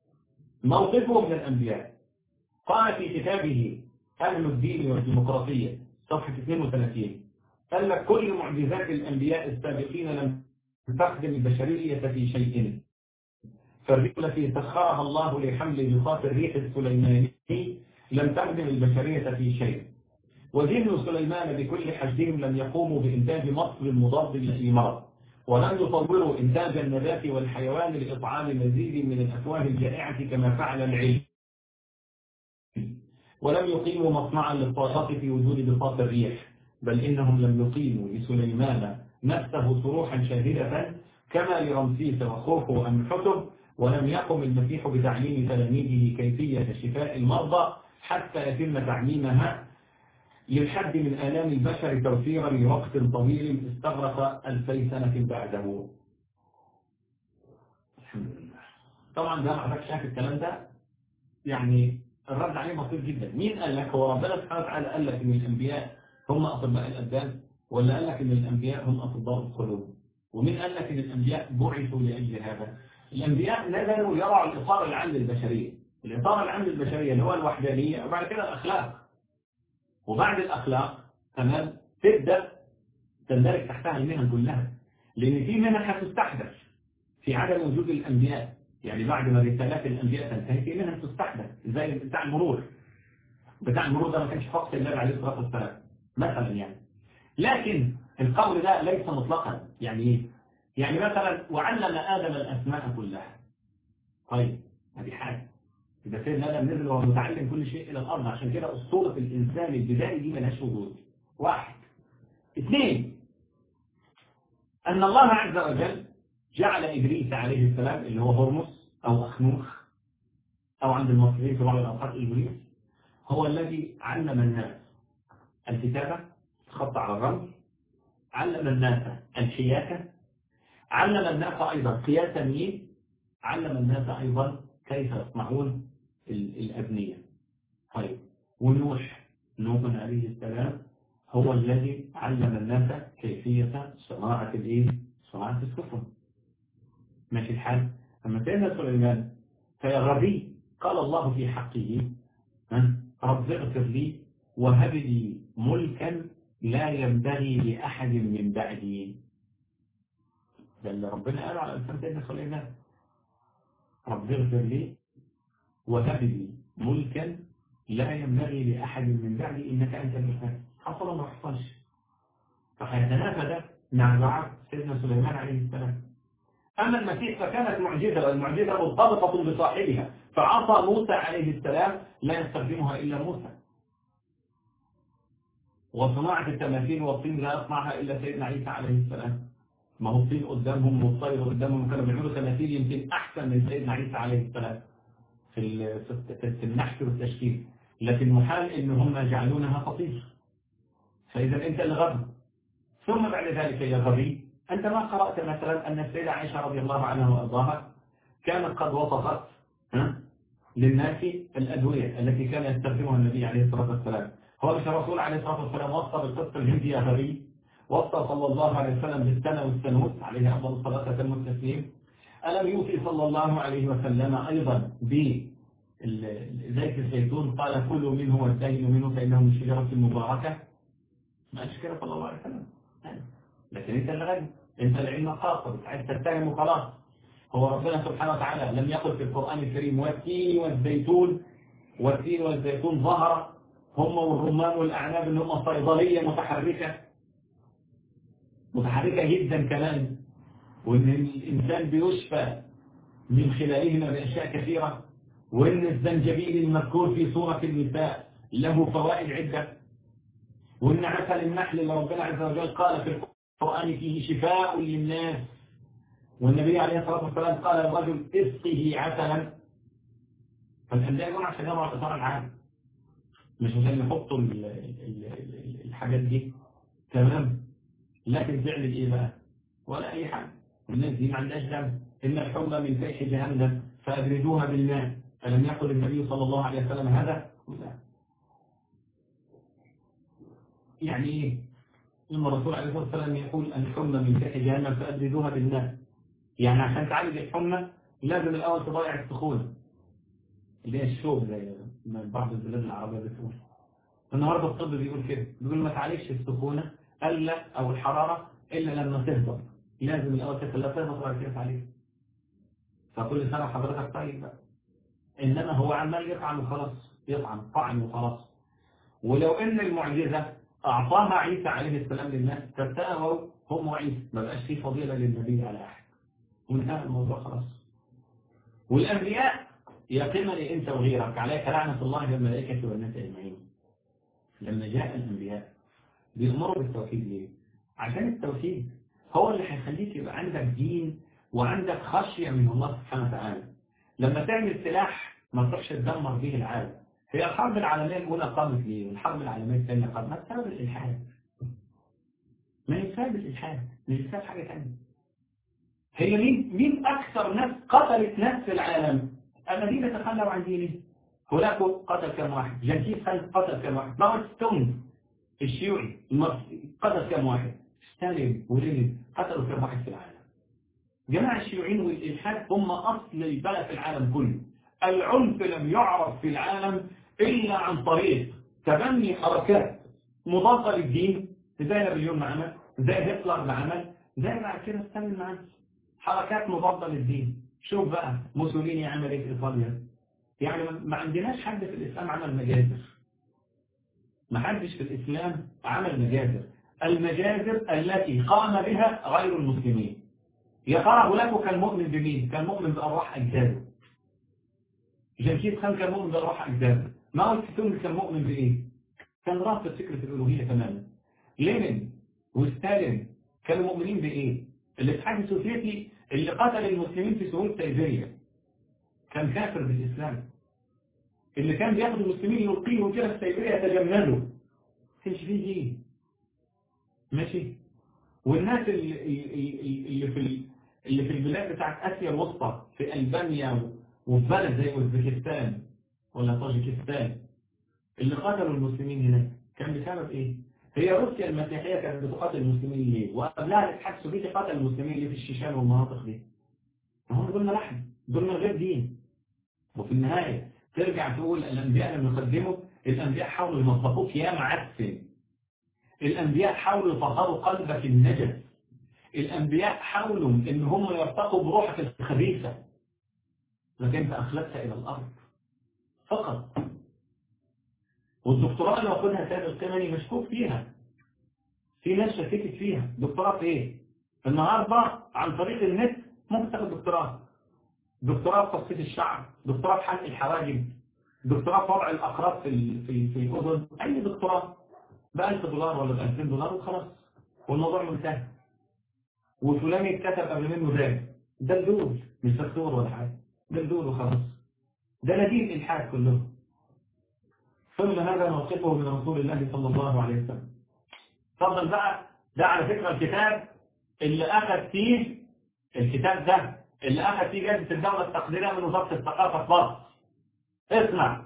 موقفه من الأنبياء قال في كتابه أهل الدين والديمقراطية صفحة 32 قال لك كل معجزات الأنبياء السابقين لم تخدم البشرية في شيء فالريح التي سخرها الله لحمل بساط الريح السليماني لم تخدم البشرية في شيء وذهن سليمان بكل حشدهم لم يقوموا بإنتاج مصر مضاد لأي مرض ولم يطوروا إنتاج النبات والحيوان لإطعام مزيد من الأفواه الجائعة كما فعل العلم ولم يقيموا مصنعا للطاقة في وجود بساط الريح بل إنهم لم يقيموا لسليمان نفسه صروحا شاهدة كما لرمسيس وخوف وأم حتب ولم يقم المسيح بتعليم تلاميذه كيفية شفاء المرضى حتى يتم تعليمها للحد من آلام البشر توفيرا لوقت طويل استغرق ألفي سنة بعده الحمد لله طبعا ده ما شايف الكلام ده يعني الرد عليه بسيط جدا مين قال لك هو ربنا سبحانه وتعالى قال لك ان الانبياء هم اطباء الابدان ولا قال لك ان الانبياء هم اطباء القلوب ومين قال لك ان الانبياء بعثوا لاجل هذا الانبياء نزلوا يرعوا الاطار العام للبشريه الاطار العام للبشريه اللي هو الوحدانيه وبعد كده الاخلاق وبعد الاخلاق تمام تبدا تندرج تحتها المهن كلها لان في مهن هتستحدث في عدم وجود الانبياء يعني بعد ما رسالات الانبياء تنتهي في مهن تستحدث زي بتاع المرور بتاع المرور ده ما كانش فقط النبي عليه الصلاه والسلام مثلا يعني لكن القول ده ليس مطلقا يعني ايه يعني مثلا وعلم ادم الاسماء كلها طيب هذه حاجه يبقى سيدنا ادم نزل وهو متعلم كل شيء الى الارض عشان كده اسطوره الانسان البدائي دي ملهاش وجود واحد اثنين ان الله عز وجل جعل ادريس عليه السلام اللي هو هرمس او اخنوخ او عند المصريين في بعض الاوقات ابليس هو الذي علم الناس الكتابه الخط على الرمل علم الناس الحياكه علم الناس ايضا قياس مين علم الناس ايضا كيف يصنعون الابنيه طيب ونوح نوح عليه السلام هو الذي علم الناس كيفيه صناعه الايه صناعه السفن ماشي الحال أما سيدنا سليمان فيا غبي قال الله في حقه رب اغفر لي وهب لي ملكا لا ينبغي لأحد من بعدي ده اللي ربنا قال على لسان سيدنا سليمان رب اغفر لي وهب لي ملكا لا ينبغي لأحد من بعدي إنك أنت المهتد حصل ما حصلش فهيتنافى ده مع دعاء سيدنا سليمان عليه السلام أما المسيح فكانت معجزة والمعجزة مرتبطة بصاحبها فعصى موسى عليه السلام لا يستخدمها إلا موسى وصناعة التماثيل والطين لا يصنعها إلا سيدنا عيسى عليه السلام ما هو الطين قدامهم والطير قدامهم كانوا بيعملوا تماثيل يمكن أحسن من سيدنا عيسى عليه السلام في في النحت والتشكيل لكن محال إن هم يجعلونها خطير فإذا أنت اللي غبي ثم بعد ذلك يا غبي أنت ما قرأت مثلا أن السيدة عائشة رضي الله عنها وأرضاها كانت قد وصفت ها للناس الأدوية التي كان يستخدمها النبي عليه الصلاة والسلام هو مش الرسول عليه الصلاة والسلام وصى بالقصة الهندي غبي وصى صلى الله عليه وسلم بالسنة والسنوس عليه أفضل الصلاة والسلام والتسليم ألم يوصي صلى الله عليه وسلم أيضا بزيت الزيتون قال كلوا منه وادهنوا منه فإنه من الشجرة المباركة ما قالش كده صلى الله عليه وسلم لكن انت اللي غني انت العلم خاصة عايز تتهم وخلاص هو ربنا سبحانه وتعالى لم يقل في القرآن الكريم والتين والزيتون والتين والزيتون ظهر هم والرمان والأعناب اللي هم صيدلية متحركة متحركة جدا كمان وإن الإنسان بيشفى من خلالهما بأشياء كثيرة وإن الزنجبيل المذكور في سورة النساء له فوائد عدة وإن عسل النحل اللي ربنا عز وجل قال في القرآن فيه شفاء للناس والنبي عليه الصلاة والسلام قال الرجل اسقه عسلا فالأنبياء يقول عشان يضع الإطار العام مش عشان يحطوا ال- ال- ال- الحاجات دي تمام لكن تعمل ايه بقى ولا اي حاجة الناس دي ما عندهاش دم ان الحمى من فيح جهنم فابردوها بالماء ألم يقل النبي صلى الله عليه وسلم هذا لا يعني ايه لما الرسول عليه الصلاة والسلام يقول أن الحمى من فيح جهنم فأبردوها بالماء يعني عشان تعالج الحمى لازم الأول تضيع السخونة اللي هي الشوب زي ما بعض البلاد العربية بتقول النهاردة الطب بيقول كده بيقول ما تعالجش السخونة إلا أو الحرارة إلا لما تهبط لازم الأول تخليها تهبط وبعد كده تعالجها فكل سنة حضرتك طيب بقى إنما هو عمال يطعن وخلاص يطعن طعن وخلاص ولو إن المعجزة أعطاها عيسى عليه السلام للناس تتاووا هم وعيسى ما بقاش فيه فضيلة للنبي على أحد وانتهى الموضوع خلاص والأنبياء يقيمني أنت وغيرك عليك لعنة الله والملائكة والناس أجمعين لما جاء الأنبياء بيأمروا بالتوحيد ليه؟ عشان التوحيد هو اللي هيخليك يبقى عندك دين وعندك خشية من الله سبحانه وتعالى لما تعمل سلاح ما تروحش تدمر به العالم هي الحرب العالمية الأولى قامت ليه والحرب العالمية الثانية قامت بسبب الإلحاد ما هي بسبب الإلحاد مش بسبب حاجة ثانية هي مين مين أكثر ناس قتلت ناس في العالم الذين تخلوا عن دينه هولاكو قتل كم واحد جنكيز خان قتل كم واحد ماو ستون الشيوعي المصري قتل كم واحد ستالين ولينين قتلوا كم واحد في العالم جماعة الشيوعيين والإلحاد هم أصل البلد في العالم كله العنف لم يعرف في العالم إلا عن طريق تبني حركات مضادة للدين زي نابليون ما عمل زي هتلر ما عمل زي بعد كده ستالين ما عمل حركات مضادة للدين شوف بقى موسوليني عمل ايه في إيطاليا يعني ما عندناش حد في الإسلام عمل مجازر ما حدش في الإسلام عمل مجازر المجازر التي قام بها غير المسلمين يا ترى هولاكو كان مؤمن بمين؟ كان مؤمن بأرواح أجداده جنكيز خان كان مؤمن بأرواح أجداده ماو تسونج كان مؤمن بإيه؟ كان رافض فكرة الألوهية تماما لينين وستالين كانوا مؤمنين بإيه؟ الاتحاد السوفيتي اللي قتل المسلمين في سهول سيبيريا كان كافر بالإسلام اللي كان بياخد المسلمين يلقيهم كده في سيبيريا يتجملوا كانش فيه دين ماشي والناس اللي, اللي في اللي في البلاد بتاعت آسيا الوسطى في ألبانيا وفي بلد زي أوزبكستان ولا طاجيكستان اللي قتلوا المسلمين هناك كان بسبب ايه؟ هي روسيا المسيحية كانت بتقاتل المسلمين ليه؟ وقبلها الاتحاد السوفيتي قاتل المسلمين ليه في الشيشان والمناطق دي؟ هم دول لحم دول من غير دين وفي النهاية ترجع تقول الأنبياء لما يقدموا الأنبياء حاولوا ينظفوك يا معفن الأنبياء حاولوا يطهروا قلبك النجس الأنبياء حاولوا إن هم يرتقوا بروحك الخبيثة لكن أنت أخلقت إلى الأرض فقط والدكتوراه اللي واخدها سيد القمني مشكوك فيها في ناس شككت فيها دكتوراه في ايه النهارده عن طريق النت ممكن تاخد دكتوراه دكتوراه في تخطيط الشعر دكتوراه في حلق الحواجب دكتوراه في وضع الاقراط في ال- في في الاذن اي دكتوراه ب 1000 دولار ولا ب 2000 دولار وخلاص والموضوع منتهي وفلان يتكتب قبل منه ده ده الدول مش دكتور ولا حاجه ده الدول وخلاص ده نديم الالحاد كلهم ثم هذا موقفه من رسول الله صلى الله عليه وسلم تفضل بقى ده على فكرة الكتاب اللي أخذ فيه الكتاب ده اللي أخذ فيه جائزة الدولة التقديرية من وزارة الثقافة في مصر اسمع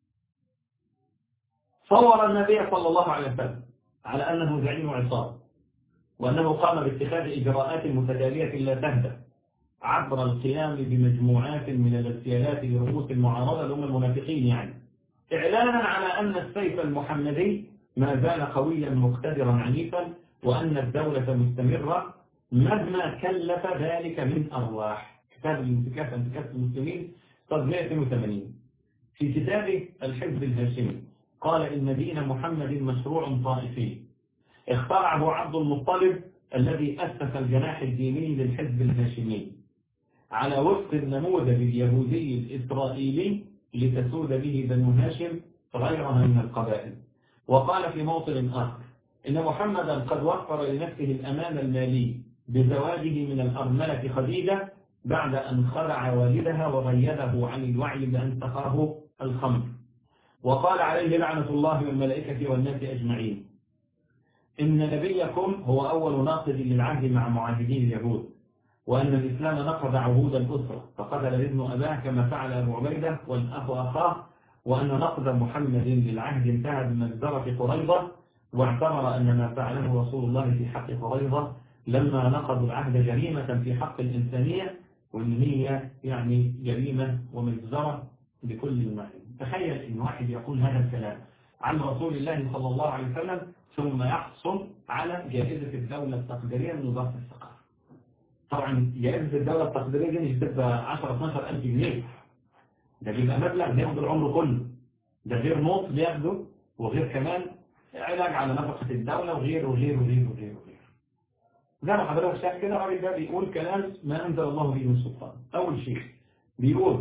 صور النبي صلى الله عليه وسلم على أنه زعيم عصابة وأنه قام باتخاذ إجراءات متتالية لا تهدأ عبر القيام بمجموعات من الاغتيالات لرؤوس المعارضة اللي هم المنافقين يعني إعلانا على أن السيف المحمدي ما زال قويا مقتدرا عنيفا وأن الدولة مستمرة مهما كلف ذلك من أرواح كتاب الانتكاس انتكاس المسلمين صد 182 في كتابه الحزب الهاشمي قال إن دين محمد مشروع طائفي اخترعه عبد المطلب الذي أسس الجناح الديني للحزب الهاشمي على وفق النموذج اليهودي الإسرائيلي لتسود به بنو هاشم غيرها من القبائل وقال في موطن آخر إن محمدا قد وفر لنفسه الأمان المالي بزواجه من الأرملة خديجة بعد أن خلع والدها وغيبه عن الوعي بأن سقاه الخمر وقال عليه لعنة الله والملائكة والناس أجمعين إن نبيكم هو أول ناقض للعهد مع معاهدين اليهود وأن الإسلام نقض عهود الأسرة فقتل الابن أباه كما فعل أبو عبيدة والأخ أخاه وأن نقض محمد للعهد انتهى بمجزرة قريظة واعتبر أن ما فعله رسول الله في حق قريظة لما نقضوا العهد جريمة في حق الإنسانية وإن هي يعني جريمة ومجزرة بكل المعنى تخيل إن واحد يقول هذا الكلام عن رسول الله صلى الله عليه وسلم ثم يحصل على جائزة الدولة التقديرية من وزارة الثقافة طبعا جائزة الدولة التقديرية دي مش بتبقى 10 12 ألف جنيه ده بيبقى مبلغ بياخد العمر كله ده غير موت بياخده وغير كمان علاج على نفقة الدولة وغير وغير وغير وغير وغير زي ما حضرتك شايف كده الراجل ده بيقول كلام ما أنزل الله به من سلطان أول شيء بيقول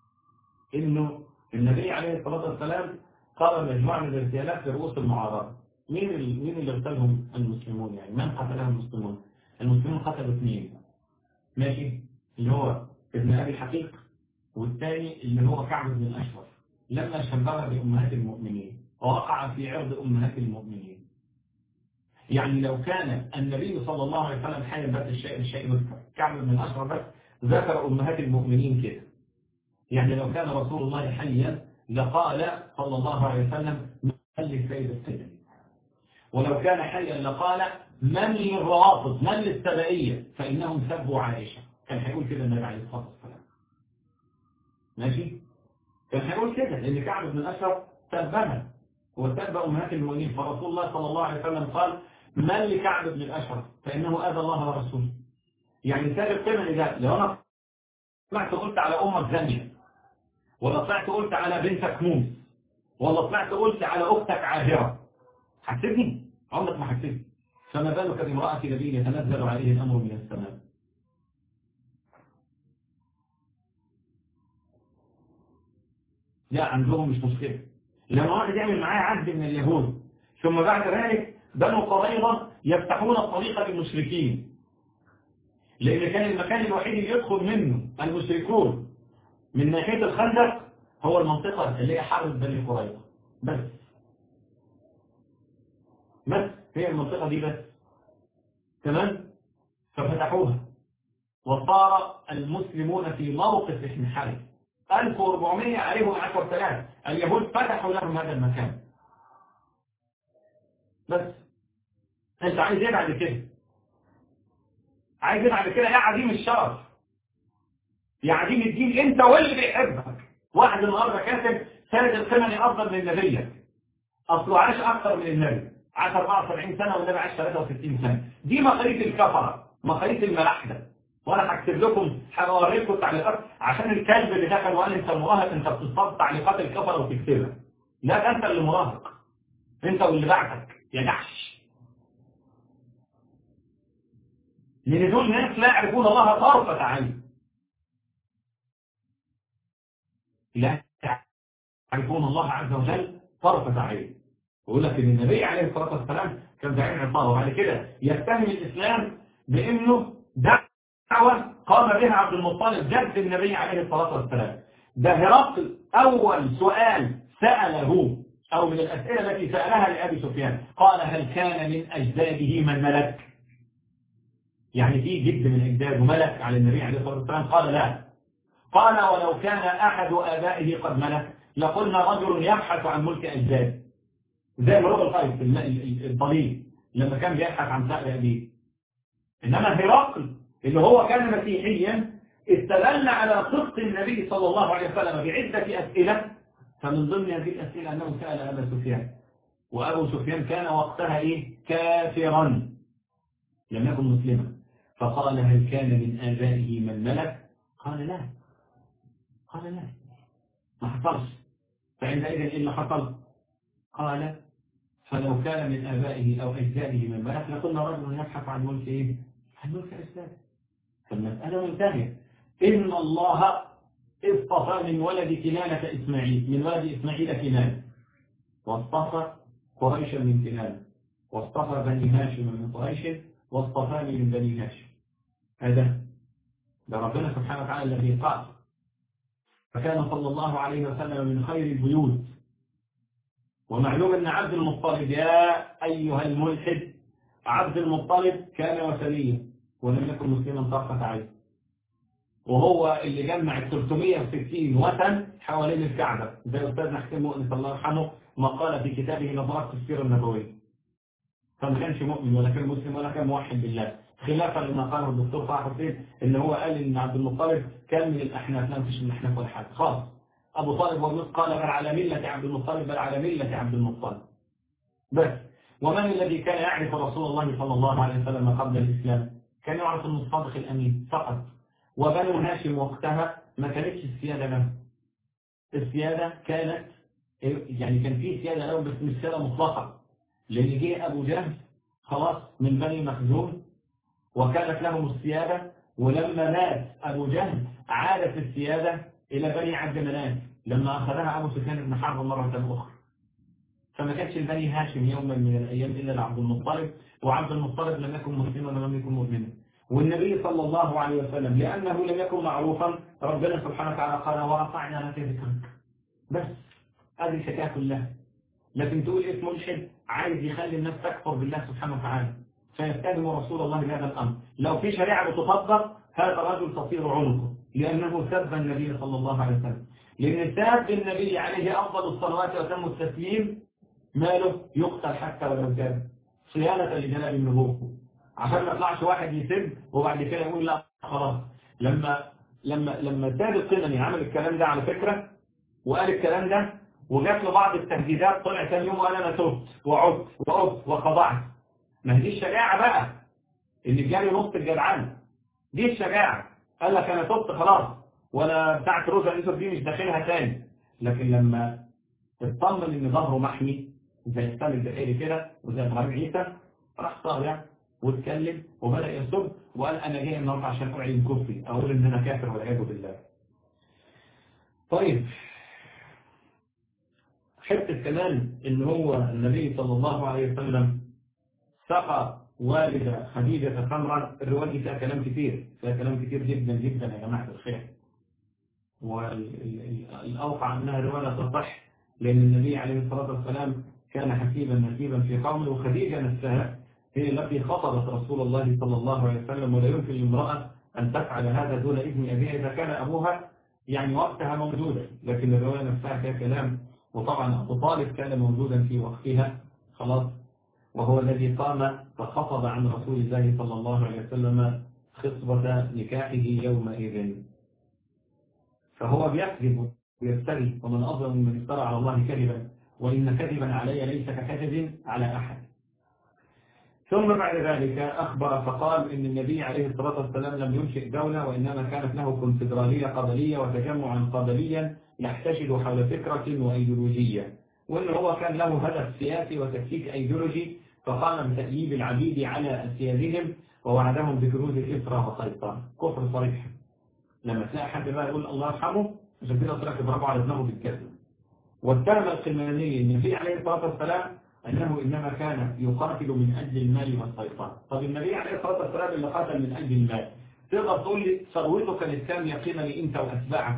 إنه النبي عليه الصلاة والسلام قال مجموعة من الاغتيالات لرؤوس المعارضة مين اللي مين اللي اغتالهم المسلمون يعني من قتلهم المسلمون المسلمون قتلوا اثنين ماشي اللي هو ابن أبي حقيق والثاني اللي هو كعب بن الأشرف لما شبه بأمهات المؤمنين ووقع في عرض أمهات المؤمنين يعني لو كان النبي صلى الله عليه وسلم حيا بس الشيء الشيء يذكر كعب بن الأشرف بس ذكر أمهات المؤمنين كده يعني لو كان رسول الله حيا لقال صلى الله عليه وسلم من للسيد السيد ولو كان حيا لقال من للروافض من للسبائية فإنهم سبوا عائشة كان هيقول كده النبي عليه الصلاة والسلام ماشي كان هيقول كده لأن كعب بن الأشرف سبها وسب أمهات المؤمنين فرسول الله صلى الله عليه وسلم قال من لكعب بن الأشرف فإنه آذى الله ورسوله يعني ساب القيمة ده لو أنا طلعت قلت على أمك زانية ولا طلعت قلت على بنتك موس ولا طلعت قلت على أختك عاهرة حسبني عمرك ما حسبني فما بالك بامرأة نبي يتنزل عليه الأمر من السماء لا عندهم مش مشكلة لما واحد يعمل معاه عهد من اليهود ثم بعد ذلك بنو قريظة يفتحون الطريق للمشركين لأن كان المكان الوحيد اللي يدخل منه المشركون من ناحية الخندق هو المنطقة اللي هي حرب بني قريظة بس بس هي المنطقة دي بس تمام ففتحوها وصار المسلمون في موقف انحرف 1400 عليهم 10000 اليهود فتحوا لهم هذا المكان بس انت عايز ايه بعد كده عايز ايه بعد كده يا عديم الشرف يا عديم الدين انت واللي بيحبك واحد النهارده كاتب سند القمني افضل من نبيك اصله عاش اكثر من النبي عاش 74 سنه والنبي عاش 63 سنه دي مقاييس الكفره مقاييس الملاحده وانا هكتب لكم هوريكم تعليقات عشان الكلب اللي دخل وقال انت مراهق انت بتصطاد تعليقات الكفره وتكتبها لا ده انت اللي مراهق انت واللي بعتك يا جحش لان دول ناس لا يعرفون الله طرفة عين لا يعرفون الله عز وجل طرفة عين ويقول لك ان النبي عليه الصلاة والسلام كان زعيم عصابة وبعد كده يتهم الاسلام بانه دعوة قام بها عبد المطلب جد النبي عليه الصلاة والسلام ده هرقل اول سؤال سأله او من الاسئلة التي سألها لأبي سفيان قال هل كان من اجداده من ملك يعني في جد من أجداده ملك على النبي عليه الصلاة والسلام قال لا قال ولو كان أحد آبائه قد ملك لقلنا رجل يبحث عن ملك أجداده زي مرور القيس الضليل لما كان بيبحث عن سأل أبيه إنما هرقل اللي هو كان مسيحيا استدل على صدق النبي صلى الله عليه وسلم بعدة أسئلة فمن ضمن هذه الأسئلة أنه سأل أبا سفيان وأبو سفيان كان وقتها إيه كافرا لم يكن مسلما فقال هل كان من آبائه من ملك قال لا قال لا ما حصلش فعندئذ إيه اللي حصل قال فلو كان من آبائه أو أجداده من ملك لقلنا رجل يبحث عن ملك إيه عن ملك أجداده فالمسألة منتهية إن الله اصطفى من ولد كنانة إسماعيل من ولد إسماعيل كنانة واصطفى قريشا من كنانة واصطفى بني هاشم من قريش واصطفاني من بني هاشم هذا ده ربنا سبحانه وتعالى الذي قال فكان صلى الله عليه وسلم من خير البيوت ومعلوم أن عبد المطلب يا أيها الملحد عبد المطلب كان وثنيا ولم يكن مسلما طرفة عين وهو اللي جمع ال 360 وثن حوالين الكعبة زي أستاذنا حسين مؤنس الله يرحمه ما قال في كتابه نظرات السيرة النبوية فما كانش مؤمن ولا كان مسلم ولا كان موحد بالله خلافا لما قاله الدكتور طه حسين ان هو قال ان عبد المطلب كان من الاحناف لا مفيش من الاحناف ولا حاجه خالص ابو طالب والنص قال بل على مله عبد المطلب بل على مله عبد المطلب بس ومن الذي كان يعرف رسول الله صلى الله عليه وسلم قبل الاسلام كان يعرف انه الصادق الامين فقط وبنو هاشم وقتها ما كانتش السياده له السياده كانت يعني كان في سياده لهم بس مش سياده مطلقه لان جه ابو جهل خلاص من بني مخزوم وكانت لهم السيادة ولما مات أبو جهل عادت السيادة إلى بني عبد مناف لما أخذها أبو سفيان بن حرب مرة أخرى فما كانش البني هاشم يوما من الأيام إلا لعبد المطلب وعبد المطلب لم يكن مسلما ولم يكن مؤمنا والنبي صلى الله عليه وسلم لأنه لم يكن معروفا ربنا سبحانه وتعالى قال ورفعنا لك ذكرك بس هذه الحكاية كلها لكن تقول اسم ملحد عايز يخلي الناس تكفر بالله سبحانه وتعالى فيستخدم رسول الله بهذا الأمر لو في شريعة بتطبق هذا الرجل تصير عنقه لأنه سب النبي صلى الله عليه وسلم لأن سب النبي عليه أفضل الصلوات وتم التسليم ماله يقتل حتى ولو كان صيانة لجناب النبوة عشان ما يطلعش واحد يسب وبعد كده يقول لا خلاص لما لما لما زاد القنني عمل الكلام ده على فكرة وقال الكلام ده وجات له بعض التهديدات طلع ثاني يوم وقال انا تبت وعبت وعبت وخضعت ما هي دي الشجاعة بقى اللي جاري نص الجدعان دي الشجاعة قال لك انا تبت خلاص ولا بتاعت روزا اليوسف دي مش داخلها تاني لكن لما اطمن ان ظهره محمي زي اسلام البحيري كده وزي ابراهيم عيسى راح طالع واتكلم وبدا يسب وقال انا جاي النهارده عشان اعلن كفري اقول ان انا كافر والعياذ بالله طيب حته كمان ان هو النبي صلى الله عليه وسلم سقى والدة خديجة خمرا الرواية دي فيها كلام كتير فيها كلام كتير جدا جدا يا جماعة الخير والأوقع أنها رواية تصح لأن النبي عليه الصلاة والسلام كان حسيبا نسيبا في قومه وخديجة نفسها هي التي خطبت رسول الله صلى الله عليه وسلم ولا يمكن لامرأة أن تفعل هذا دون إذن أبيها إذا كان أبوها يعني وقتها موجودا لكن الرواية نفسها فيها كلام وطبعا أبو طالب كان موجودا في وقتها خلاص وهو الذي قام فخطب عن رسول الله صلى الله عليه وسلم خطبة نكاحه يومئذ فهو بيكذب ويفتري ومن أظلم من افترى على الله كذبا وإن كذبا علي ليس ككذب على أحد ثم بعد ذلك أخبر فقال إن النبي عليه الصلاة والسلام لم ينشئ دولة وإنما كانت له كونفدرالية قبلية وتجمعا قبليا يحتشد حول فكرة وأيديولوجية وإن هو كان له هدف سياسي وتكتيك أيديولوجي فقام بتأييد العبيد على أسيادهم ووعدهم بكنوز الإسرة وسيطرة كفر صريح لما تلاقي حد بقى يقول الله يرحمه عشان كده طلع برافو على دماغه بالكذب واتهم القلماني النبي عليه الصلاة والسلام أنه إنما كان يقاتل من أجل المال والسيطرة طب النبي عليه الصلاة والسلام اللي قاتل من أجل المال تقدر تقول لي ثروته كانت كام يقينني أنت وأتباعك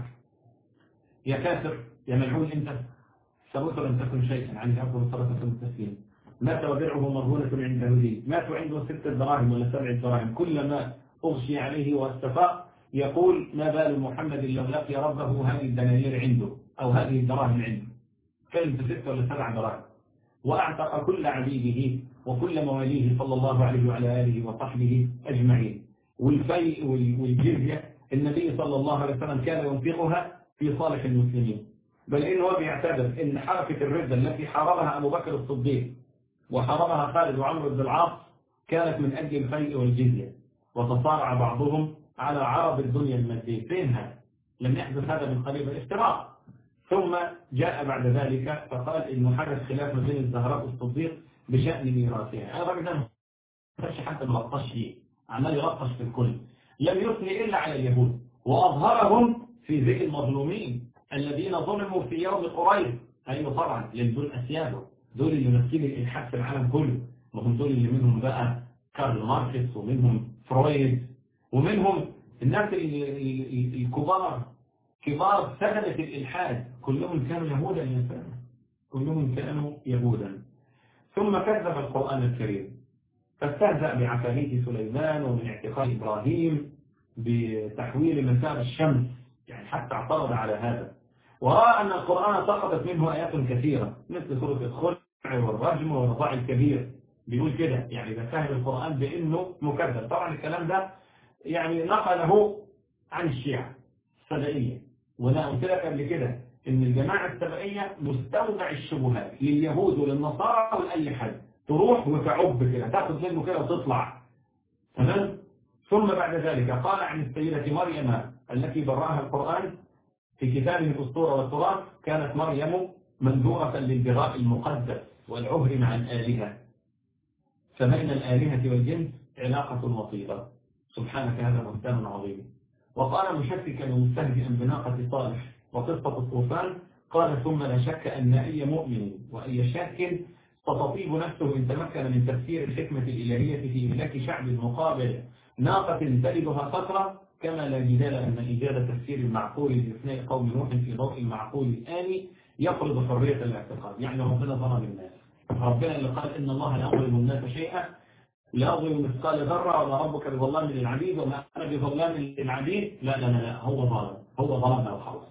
يا كافر يا ملعون أنت ثروته لم تكن شيئا عن أفضل الصلاة والتسليم مات ودرعه مرهونة عند يهودي ماتوا عنده ست دراهم ولا سبع دراهم كلما أغشي عليه واستفاق يقول ما بال محمد لو لقي ربه هذه الدنانير عنده أو هذه الدراهم عنده كانت ست ولا سبع دراهم وأعتق كل عبيده وكل مواليه صلى الله عليه وعلى آله وصحبه أجمعين والفيء والجزية النبي صلى الله عليه وسلم كان ينفقها في صالح المسلمين بل إنه هو بيعتبر إن حركة الردة التي حاربها أبو بكر الصديق وحاربها خالد وعمرو بن العاص كانت من أجل الفيء والجزية وتصارع بعضهم على عرض الدنيا المادية فينها لم يحدث هذا من قريب الافتراء ثم جاء بعد ذلك فقال إنه حدث خلاف ما بين الزهراء والصديق بشأن ميراثها هذا الراجل ده ما حتى ملطش فيه عمال يلطش في الكل لم يثني إلا على اليهود وأظهرهم في ذكر المظلومين الذين ظلموا في يوم قريب أيوة طبعا لأن دول أسياده دول اللي ماسكين الإلحاد في العالم كله وهم دول اللي منهم بقى كارل ماركس ومنهم فرويد ومنهم الناس الكبار كبار سكنة الإلحاد كلهم كانوا يهودا يا سلام كلهم كانوا يهودا ثم كذب القرآن الكريم فاستهزأ بعفاريت سليمان ومن اعتقاد إبراهيم بتحويل مسار الشمس يعني حتى اعترض على هذا ورأى أن القرآن سقطت منه آيات كثيرة مثل سورة الخلع والرجم والرضاع الكبير بيقول كده يعني ده فهم القرآن بأنه مكذب طبعا الكلام ده يعني نقله عن الشيعة السبائية وأنا قلت لك قبل كده إن الجماعة السبائية مستودع الشبهات لليهود وللنصارى ولأي حد تروح وتعب كده تاخد منه كده وتطلع تمام ثم بعد ذلك قال عن السيدة مريم التي برأها القرآن في كتابه الأسطورة والتراث كانت مريم منذورة للبراء المقدس والعهر مع الآلهة فبين الآلهة والجنس علاقة وطيدة سبحانك هذا بهتان عظيم وقال مشككا ومستهزئا بناقة صالح وقصة الطوفان قال ثم لا شك أن أي مؤمن وأي شاك ستطيب نفسه إن تمكن من تفسير الحكمة الإلهية في إهلاك شعب مقابل ناقة تلدها فترة كما لا جدال أن إيجاد تفسير المعقول لإثناء قوم نوح في ضوء المعقول الآني يفرض حرية الاعتقاد يعني ربنا ظلم الناس ربنا اللي قال إن الله لا يظلم الناس شيئا لا يظلم مثقال ذرة وما ربك بظلام للعبيد وما أنا بظلام للعبيد لا لا لا هو ظالم هو ظلمنا وخلاص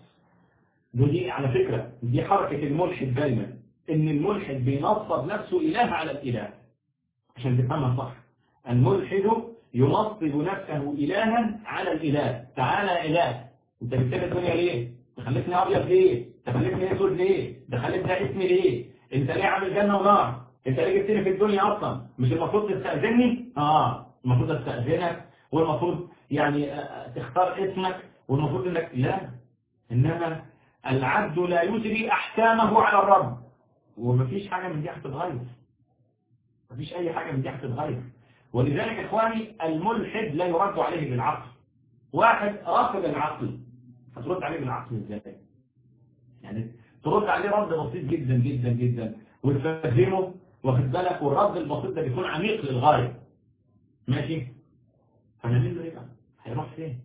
ودي على فكرة دي حركة الملحد دايما إن الملحد بينصب نفسه إله على الإله عشان تفهمها صح الملحد ينصب نفسه إلها على الإله تعالى إله أنت بتسيب الدنيا ليه؟ تخليتني أبيض ليه؟ تخليتني أسود ليه؟ دخلت ده اسمي ليه؟ أنت ليه عامل جنة ونار؟ أنت ليه جبتني في الدنيا أصلا؟ مش المفروض تستأذني؟ آه المفروض أستأذنك والمفروض يعني تختار اسمك والمفروض إنك لا إنما العبد لا يجري أحكامه على الرب ومفيش حاجة من دي هتتغير مفيش أي حاجة من دي هتتغير ولذلك إخواني الملحد لا يرد عليه بالعقل واحد رافض العقل هترد عليه بالعقل ازاي يعني ترد عليه رد بسيط جدا جدا جدا وتفهمه واخد بالك والرد البسيط ده بيكون عميق للغاية ماشي هنعمل له ايه بقى هيروح فين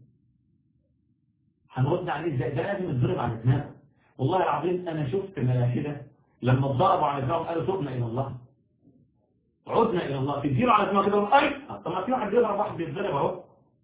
هنرد عليه ازاي ده لازم يتضرب على دماغه والله العظيم انا شفت ملاحده لما اتضربوا على دماغهم قالوا تبنا الى الله عدنا الى الله تديله على دماغه كده اي طب ما في واحد بيضرب واحد بيتضرب اهو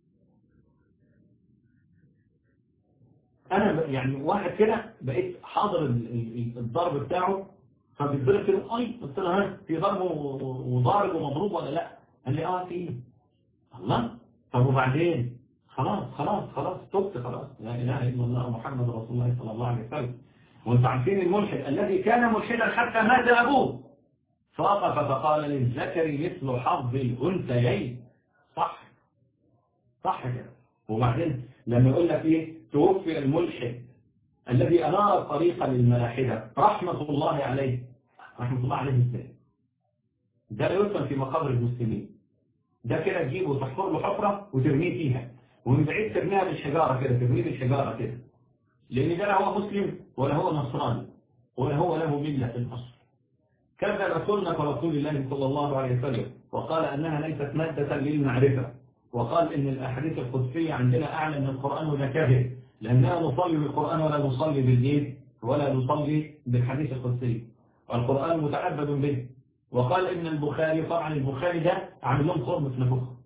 انا يعني واحد كده بقيت حاضر الضرب بتاعه فبيتضرب كده اي قلت له ها في ضرب وضارب ومضروب ولا لا قال لي اه في الله طب وبعدين خلاص خلاص خلاص تبت خلاص لا اله الا الله محمد رسول الله صلى الله عليه وسلم وانتم عارفين الملحد الذي كان ملحدا حتى مات ابوه فوقف فقال للذكر مثل حظ الانثيين صح صح كده وبعدين لما يقول لك ايه توفي الملحد الذي انار الطريق للملاحده رحمه الله عليه رحمه الله عليه ازاي ده لا يدفن في مقابر المسلمين ده كده تجيبه وتحفر له حفره وترميه فيها ومن بعيد ترميها بالحجاره كده ترميه بالحجاره كده لان ده لا هو مسلم ولا هو نصراني ولا هو له مله في الاصل كذب سنة رسول الله صلى الله عليه وسلم وقال أنها ليست مادة للمعرفة وقال إن الأحاديث القدسية عندنا أعلى من القرآن وده كذب لأننا نصلي بالقرآن ولا نصلي بالدين ولا نصلي بالحديث القدسي والقرآن متعبد به وقال إن البخاري طبعا البخاري ده عامل لهم خرم في نفوخه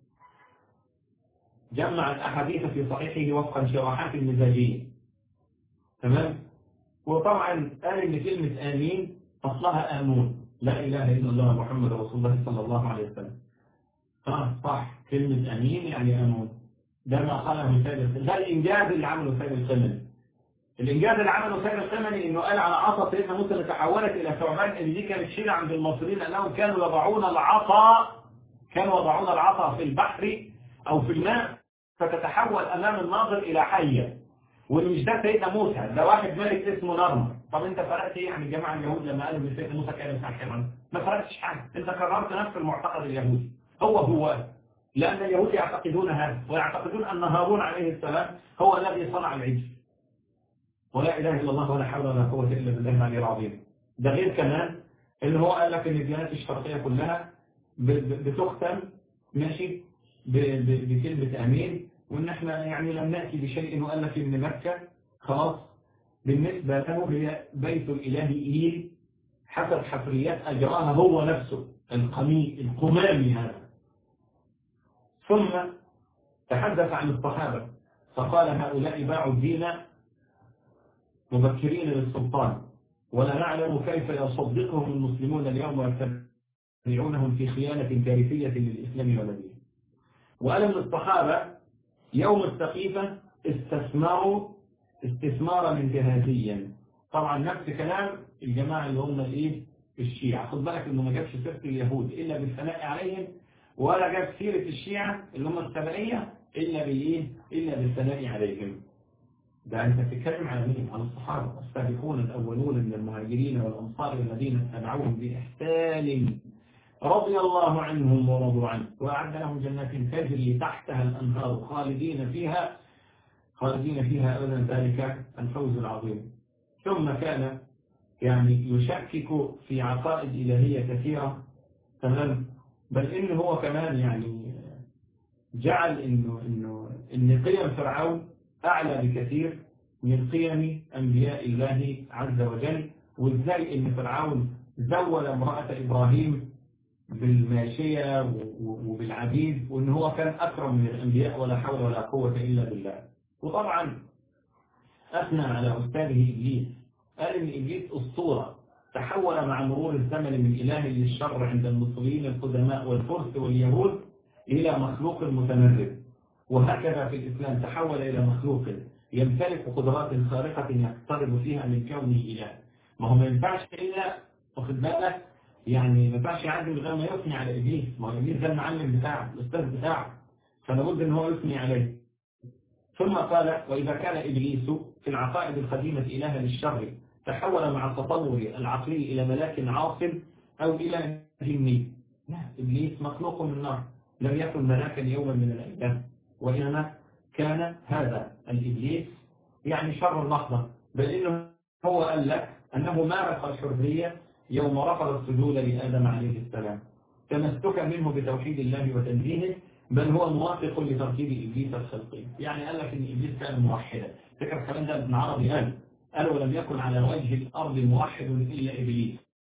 جمع الأحاديث في صحيحه وفقا شرحات المزاجية تمام وطبعا قال إن كلمة آمين أصلها آمون لا إله إلا الله محمد رسول الله صلى الله عليه وسلم آه صح كلمة أمين يعني آمون ده ما قاله سيد ده الإنجاز اللي عمله سيد القمني الإنجاز اللي عمله سيد القمني إنه قال على عصا سيدنا موسى اللي تحولت إلى ثعبان إن دي كانت شيلة عند المصريين أنهم كانوا يضعون العصا كانوا يضعون العصا في البحر أو في الماء فتتحول أمام الناظر إلى حية واللي مش ده سيدنا موسى ده واحد ملك اسمه نرمر طب انت فرقت ايه عن الجماعة اليهود لما قالوا ان سيدنا موسى كان بتاع الحيوان ما فرقتش حاجة انت كررت نفس المعتقد اليهودي هو هو لأن اليهود يعتقدون هذا ويعتقدون أن هارون عليه السلام هو الذي صنع العجل ولا إله إلا الله ولا حول ولا قوة إلا بالله العلي العظيم ده غير كمان اللي هو قال لك ان الديانات الشرقية كلها بتختم ماشي بكلمة أمين وإن احنا يعني لم نأتي بشيء وقال لك إن مكة خلاص بالنسبة له هي بيت الإله إيل حسب حفريات أجراها هو نفسه القمي القمامي هذا ثم تحدث عن الصحابة فقال هؤلاء باعوا الدين مبكرين للسلطان ولا نعلم كيف يصدقهم المسلمون اليوم ويتبعونهم في خيانة كارثية للإسلام والدين وقال من الصحابة يوم السقيفة استثمروا استثمارا انتهازيا طبعا نفس كلام الجماعة اللي هم الايه الشيعة خد بالك انه ما جابش سيرة اليهود الا بالثناء عليهم ولا جاب سيرة الشيعة اللي هم السبعية الا بالايه الا بالثناء عليهم ده انت بتتكلم على مين على الصحابة السابقون الاولون من المهاجرين والانصار الذين اتبعوهم باحسان رضي الله عنهم ورضوا عنه وأعد لهم جنات تجري تحتها الأنهار خالدين فيها خالدين فيها أبدا ذلك الفوز العظيم ثم كان يعني يشكك في عقائد إلهية كثيرة تمام بل إنه هو كمان يعني جعل إنه إنه إن قيم فرعون أعلى بكثير من قيم أنبياء الله عز وجل وإزاي إن فرعون زول امرأة إبراهيم بالماشية وبالعبيد وإن هو كان أكرم من الأنبياء ولا حول ولا قوة إلا بالله وطبعا أثنى على أستاذه إبليس قال إن إبليس أسطورة تحول مع مرور الزمن من إله للشر عند المصريين القدماء والفرس واليهود إلى مخلوق متمرد وهكذا في الإسلام تحول إلى مخلوق يمتلك قدرات خارقة يقترب فيها من كونه إله ما هو ما ينفعش إلا واخد بالك يعني ما ينفعش يعدي من غير ما يثني على ابليس ما هو ابليس ده المعلم بتاعه الاستاذ بتاعه فلابد ان هو يثني عليه ثم قال واذا كان ابليس في العقائد القديمه الها للشر تحول مع التطور العقلي الى ملاك عاصم او الى جني لا ابليس مخلوق من نار لم يكن ملاكا يوما من الايام وانما كان هذا الابليس يعني شر اللحظه بل انه هو قال لك انه مارس الحريه يوم رفض السجود لآدم عليه السلام تمسكا منه بتوحيد الله وتنزيهه بل هو موافق لتركيب إبليس الخلقي يعني قال لك إن إبليس كان موحدا فكر الكلام ده ابن عربي قال قال ولم يكن على وجه الأرض موحد إلا إبليس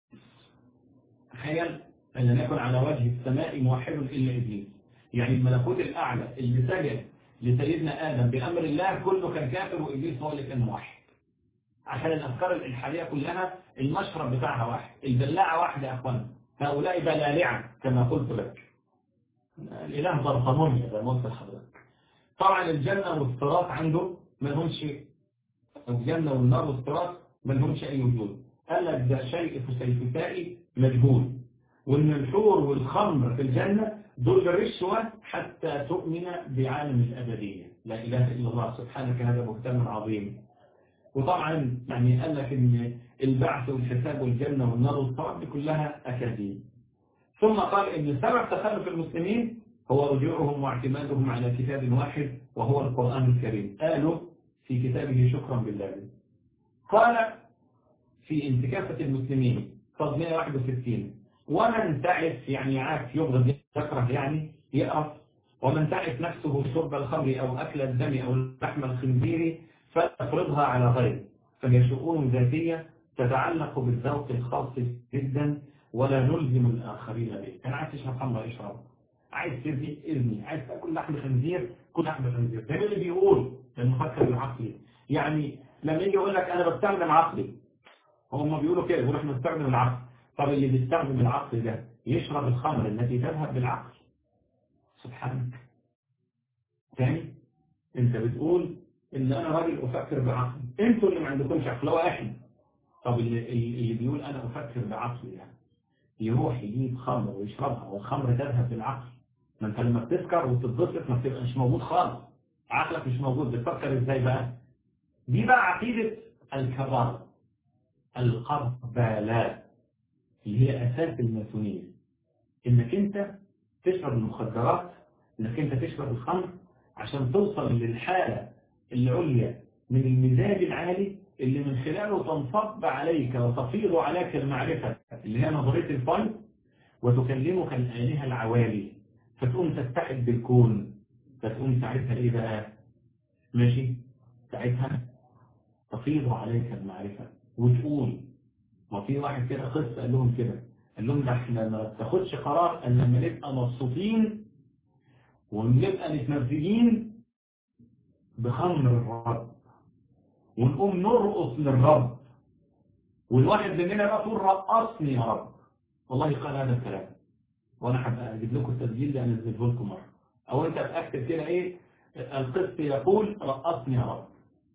تخيل أن لم يكن على وجه السماء موحد إلا إبليس يعني الملكوت الأعلى اللي سجد لسيدنا آدم بأمر الله كله كان كافر وإبليس هو اللي كان موحد عشان الأفكار الإلحادية كلها المشرب بتاعها واحد البلاعة واحدة يا أخوان هؤلاء بلالعة كما قلت لك الإله برطمونيا زي ما قلت لحضرتك طبعا الجنة والصراط عنده ما لهمش الجنة والنار والصراط ما لهمش أي وجود قال لك ده شيء فسيفتائي مجهول وإن الحور والخمر في الجنة دول رشوة حتى تؤمن بعالم الأبدية لا إله إلا الله سبحانك هذا بهتان عظيم وطبعا يعني قال لك ان البعث والحساب والجنة والنار والصراط دي كلها أكاذيب ثم قال ان سبب تخلف المسلمين هو رجوعهم واعتمادهم على كتاب واحد وهو القرآن الكريم قالوا في كتابه شكرا بالله قال في انتكاسة المسلمين صد 161 ومن تعف يعني عاف يبغض يكره يعني يقف ومن تعف نفسه شرب الخمر أو أكل الدم أو لحم الخنزير فلتفرضها على غيره فهي شؤون ذاتية تتعلق بالذوق الخاص جدا ولا نلزم الآخرين به كان عايز تشرب خمر اشرب عايز تزني اذني عايز تاكل لحم خنزير كل لحم خنزير ده اللي بيقول المفكر العقلي يعني لما يجي يقول لك انا بستخدم عقلي هم بيقولوا كده يقولوا احنا بنستخدم العقل طب اللي بيستخدم العقل ده يشرب الخمر التي تذهب بالعقل سبحانك تاني انت بتقول ان انا راجل افكر بعقلي انتوا اللي ما عندكمش عقل هو احنا طب اللي, اللي بيقول انا افكر بعقلي يعني يروح يجيب خمر ويشربها والخمر تذهب بالعقل ما انت لما بتسكر وتتبسط ما بتبقاش موجود خالص عقلك مش موجود بتفكر ازاي بقى دي بقى عقيدة الكبار القربالات اللي هي اساس الماسونية انك انت تشرب المخدرات انك انت تشرب الخمر عشان توصل للحالة العليا من المزاج العالي اللي من خلاله تنصب عليك وتفيض عليك المعرفة اللي هي نظرية الفيض وتكلمك الآلهة العوالي فتقوم تتحد بالكون فتقوم ساعتها ايه بقى ماشي ساعتها تفيض عليك المعرفة وتقول ما في واحد كده قصة قال لهم كده قال لهم ده احنا ما تاخدش قرار ان لما نبقى مبسوطين ونبقى متمزجين بخمر الرب ونقوم نرقص للرب والواحد مننا بقى تقول رقصني يا رب والله قال هذا الكلام وانا هبقى اجيب لكم التسجيل ده انزله لكم مره او انت تاكد كده ايه القسط يقول رقصني يا رب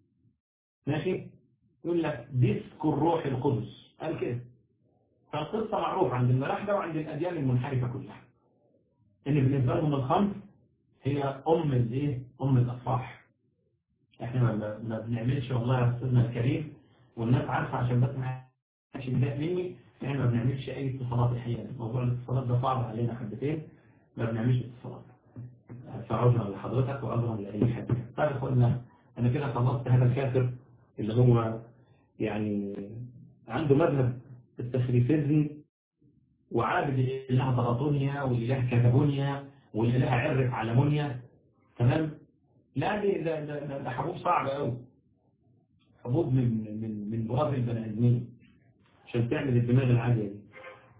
ماشي يقول لك ديسكو الروح القدس قال كده فالقصه معروفه عند الملاحده وعند الاديان المنحرفه كلها ان بالنسبه لهم الخمر هي ام الايه ام الافراح احنا ما ما بنعملش والله يا استاذنا الكريم والناس عارفه عشان بس ما حدش يتضايق مني احنا ما بنعملش اي اتصالات الحقيقه موضوع الاتصالات ده صعب علينا حبتين ما بنعملش اتصالات فعذرا لحضرتك وعذرا لاي حد طيب يا اخوانا انا كده خلصت هذا الكافر اللي هو يعني عنده مذهب التخريفيزم وعابد الاله ضغطونيا والاله كذبونيا والاله عرف على منيا تمام لا دي ده, ده, ده, ده حبوب صعب قوي حبوب من من من براز البني ادمين عشان تعمل الدماغ العاليه دي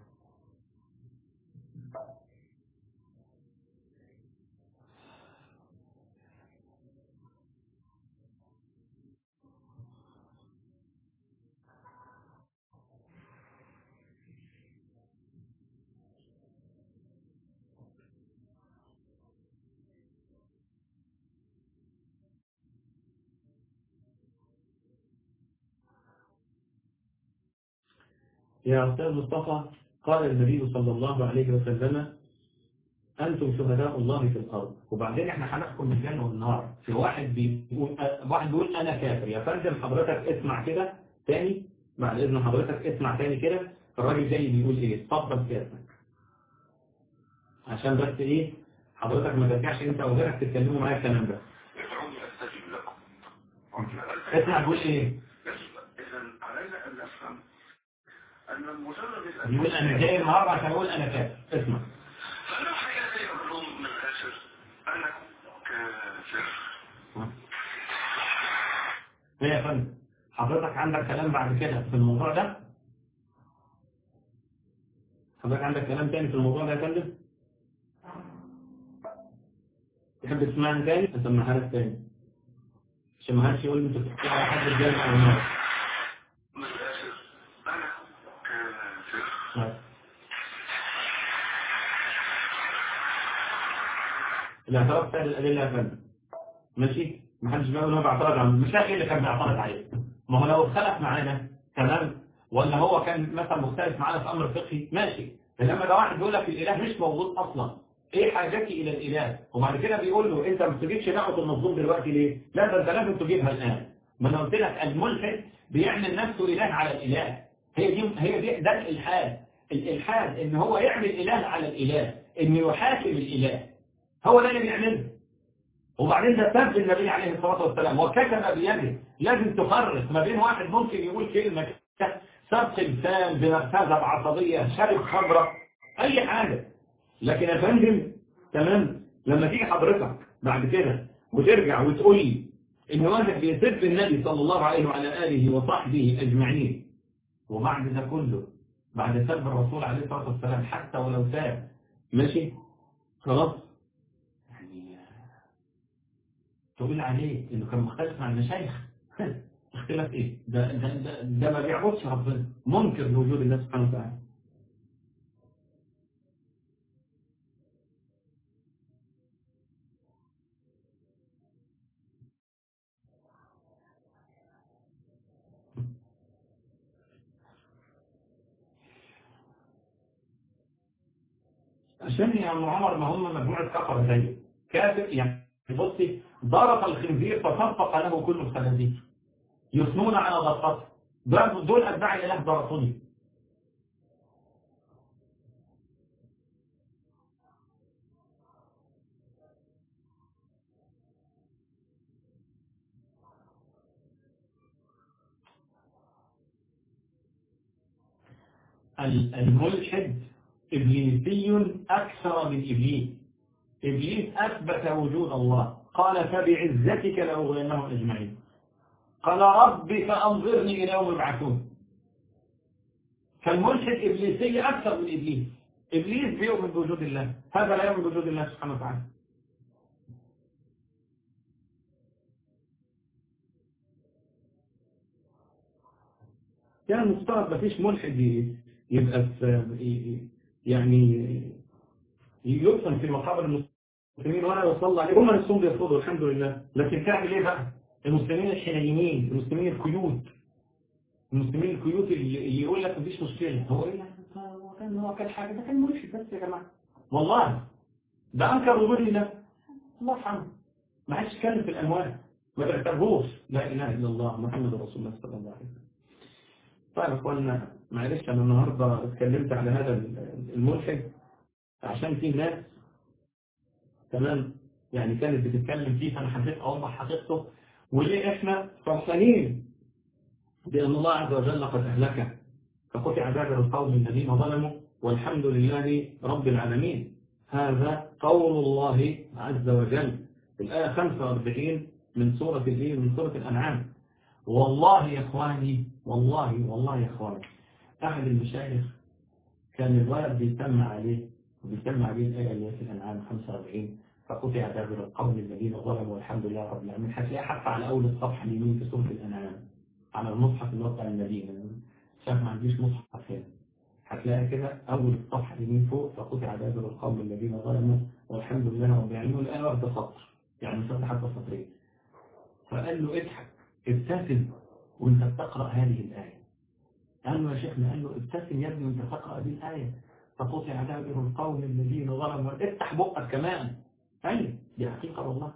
يا أستاذ مصطفى قال النبي صلى الله عليه وسلم أنتم شهداء الله في الأرض وبعدين احنا هنحكم الجنة والنار في واحد بيقول واحد بيقول أنا كافر يا فندم حضرتك اسمع كده تاني بعد إذن حضرتك اسمع تاني كده الراجل جاي بيقول إيه اتفضل سيادتك عشان بس إيه حضرتك ما ترجعش أنت وغيرك تتكلموا معايا الكلام ده ادعوني استجب لكم اسمع بيقول إيه اذا علينا ان نفهم ان مجرد بيقول أنا جاي النهارده عشان أقول أنا كافر اسمع فلا حاجة يقولون من الآخر أنا كافر ايه يا فندم حضرتك عندك كلام بعد كده في الموضوع ده حضرتك عندك كلام تاني في الموضوع ده يا فندم تحب تسمعني تاني اسمعها لك تاني عشان ما حدش يقول لي انت بتحكي على حد الجنة او النار من الآخر أنا كافر الاعتراف سهل الأدلة يا فندم ماشي ما حدش بيقول هو بيعترض على مش لاقي اللي كان بيعترض عليه ما هو لو اختلف معانا تمام ولا هو كان مثلا مختلف معانا في امر فقهي ماشي انما ده واحد بيقول لك الاله مش موجود اصلا ايه حاجتك الى الاله وبعد كده بيقول له انت ما بتجيبش دعوه المظلوم دلوقتي ليه لا ده انت لازم تجيبها الان ما انا قلت لك الملحد بيعمل نفسه اله على الاله هي دي هي دي ده الالحاد الالحاد ان هو يعمل اله على الاله ان يحاكم الاله هو ده اللي بيعمله وبعدين ده سب النبي عليه الصلاة والسلام وكتب بيده لازم تفرق ما بين واحد ممكن يقول كلمة كده، سبق لسان بنرفزة بعصبية شارب خمرة أي حاجة لكن يا فندم تمام لما تيجي حضرتك بعد كده وترجع وتقول لي إن واحد بيسب النبي صلى الله عليه وعلى آله وصحبه أجمعين وبعد ده كله بعد سب الرسول عليه الصلاة والسلام حتى ولو تاب ماشي خلاص يعني تقول عليه انه كان مختلف عن المشايخ اختلاف ايه ده, ده, ده, ده ما بيعبدش ربنا منكر لوجود الله سبحانه وتعالى عشان يا عم عمر ما هم مجموعة كفر زيه كافر يعني بصي ضرب الخنزير فصفق له كل الخنازير يثنون على ضربته دول دول أتباع الإله ضربوني الملحد إبليسي أكثر من إبليس إبليس أثبت وجود الله قال فبعزتك لأغوينهم أجمعين قال ربي فأنظرني إلى يوم يبعثون فالملحد إبليسي أكثر من إبليس إبليس بيؤمن بوجود الله هذا لا يؤمن بوجود الله سبحانه وتعالى كان مفترض مفيش ملحد يبقى في يعني يرسم في مقابر المسلمين ولا يصلى عليه هم نفسهم بيرفضوا الحمد لله لكن تعمل ايه بقى المسلمين الحنينين المسلمين الكيوت المسلمين الكيوت اللي يقول لك مفيش مشكله هو ايه هو كان هو كان حاجه ده كان مرشد بس يا جماعه والله ده انكر وجود الله الله يرحمه ما حدش يتكلم في الاموال ما تعتبروش لا اله الا الله محمد رسول الله صلى الله عليه وسلم طيب يا اخوانا معلش انا النهارده اتكلمت على هذا الملحد عشان في ناس تمام يعني كانت بتتكلم فيه فانا حبيت اوضح حقيقته وليه احنا فرحانين بان الله عز وجل قد اهلكه فقطع دابر القوم الذين ظلموا والحمد لله رب العالمين هذا قول الله عز وجل في الآية 45 من سورة الإيه من سورة الأنعام والله يا إخواني والله والله يا إخواني أحد المشايخ كان الولد بيسمع عليه وبيسمع عليه الآية اللي هي في الأنعام 45 فقطع دابر القوم الذين ظلموا والحمد لله رب العالمين هتلاقيها حتى على أول الصفحة اليمين في سورة الأنعام على المصحف اللي هو بتاع المدينة شايف ما عنديش مصحف هنا هتلاقي كده أول الصفحة اليمين فوق فقطع دابر القوم الذين ظلموا والحمد لله رب العالمين والآية واخدة سطر يعني مش حتى سطرين فقال له اضحك ابتسم وانت بتقرأ هذه الآية قال له يا شيخنا قال له ابتسم يا ابني وانت بتقرأ هذه الآية فقطع دابر القوم الذين ظلموا افتح بقك كمان أيوة دي حقيقة والله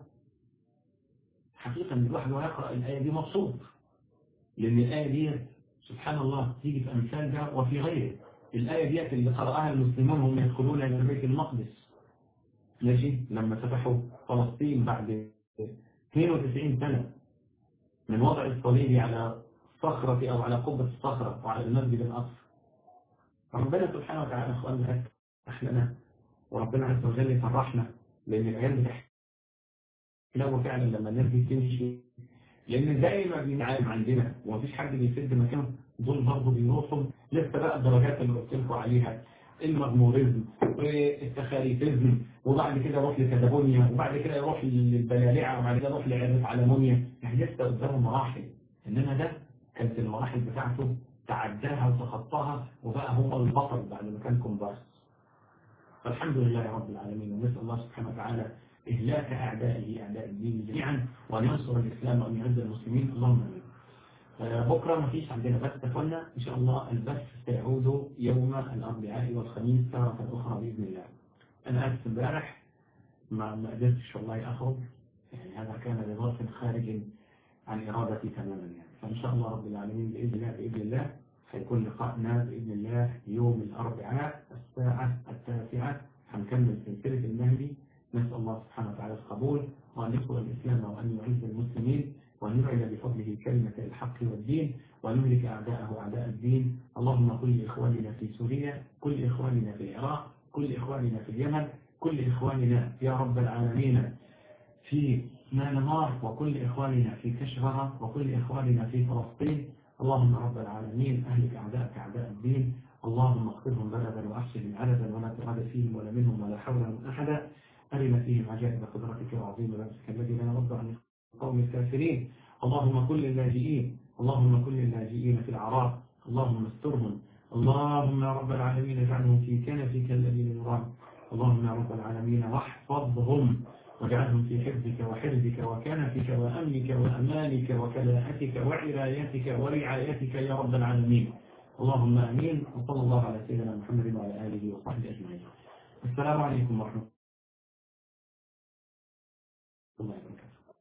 حقيقة ان الواحد ويقرأ الآية دي مبسوط لأن الآية دي سبحان الله تيجي في أمثال ده وفي غيره الآية ديت اللي قرأها المسلمون هم يدخلون إلى بيت المقدس ماشي لما فتحوا فلسطين بعد 92 سنة من وضع الصليب على صخرة أو على قبة الصخرة وعلى المسجد الأقصى ربنا سبحانه وتعالى أخواننا أحلنا وربنا عز وجل يفرحنا لأن العيال بتحكي لو فعلا لما الناس دي تمشي لأن زي ما بنعلم عندنا ومفيش حد بيسد مكانه دول برضه بيروحوا لسه بقى الدرجات اللي قلت لكم عليها المغموريزم والتخاريفيزم وبعد كده يروح لكتابونيا وبعد كده يروح للبلالعة وبعد كده يروح لعرف علمونيا يعني لسه قدامه مراحل إنما ده كانت المراحل بتاعته تعداها وتخطاها وبقى هو البطل بعد ما كان كومبارس فالحمد لله رب العالمين ونسأل الله سبحانه وتعالى إهلاك أعدائه أعداء الدين جميعا وأن ينصر الإسلام وأن يعز المسلمين اللهم آمين بكرة ما فيش عندنا بث تفنى إن شاء الله البث سيعود يوم الأربعاء والخميس تارة أخرى بإذن الله أنا أسف امبارح ما ما قدرتش والله أخرج يعني هذا كان لظرف خارج عن إرادتي تماما يعني فإن شاء الله رب العالمين بإذن الله بإذن الله هيكون لقاءنا بإذن الله يوم الأربعاء الساعة التاسعة هنكمل سلسلة المهدي نسأل الله سبحانه وتعالى القبول وأن ينصر الإسلام وأن يعز المسلمين وأن يعلى بفضله كلمة الحق والدين وأن يهلك أعداءه أعداء الدين اللهم كل إخواننا في سوريا كل إخواننا في العراق كل إخواننا في اليمن كل إخواننا يا رب العالمين في مانمار وكل إخواننا في كشغرة وكل إخواننا في فلسطين اللهم رب العالمين أهلك أعداءك أعداء الدين اللهم اغفرهم بلدا واحسنهم عددا ولا تغاد فيهم ولا منهم ولا حولهم أحدا أرنا فيهم عجائب قدرتك وعظيم بأسك الذي لا يرد عن القوم الكافرين اللهم كل اللاجئين اللهم كل اللاجئين في العراق اللهم استرهم اللهم يا رب العالمين اجعلهم في كنفك الذي لا يرام اللهم يا رب العالمين واحفظهم واجعلهم في حفظك وحرزك وكنفك وأمنك وأمانك وكلاءتك وعنايتك ورعايتك يا رب العالمين اللهم آمين وصلى الله على سيدنا محمد وعلى آله وصحبه أجمعين السلام عليكم ورحمة الله وبركاته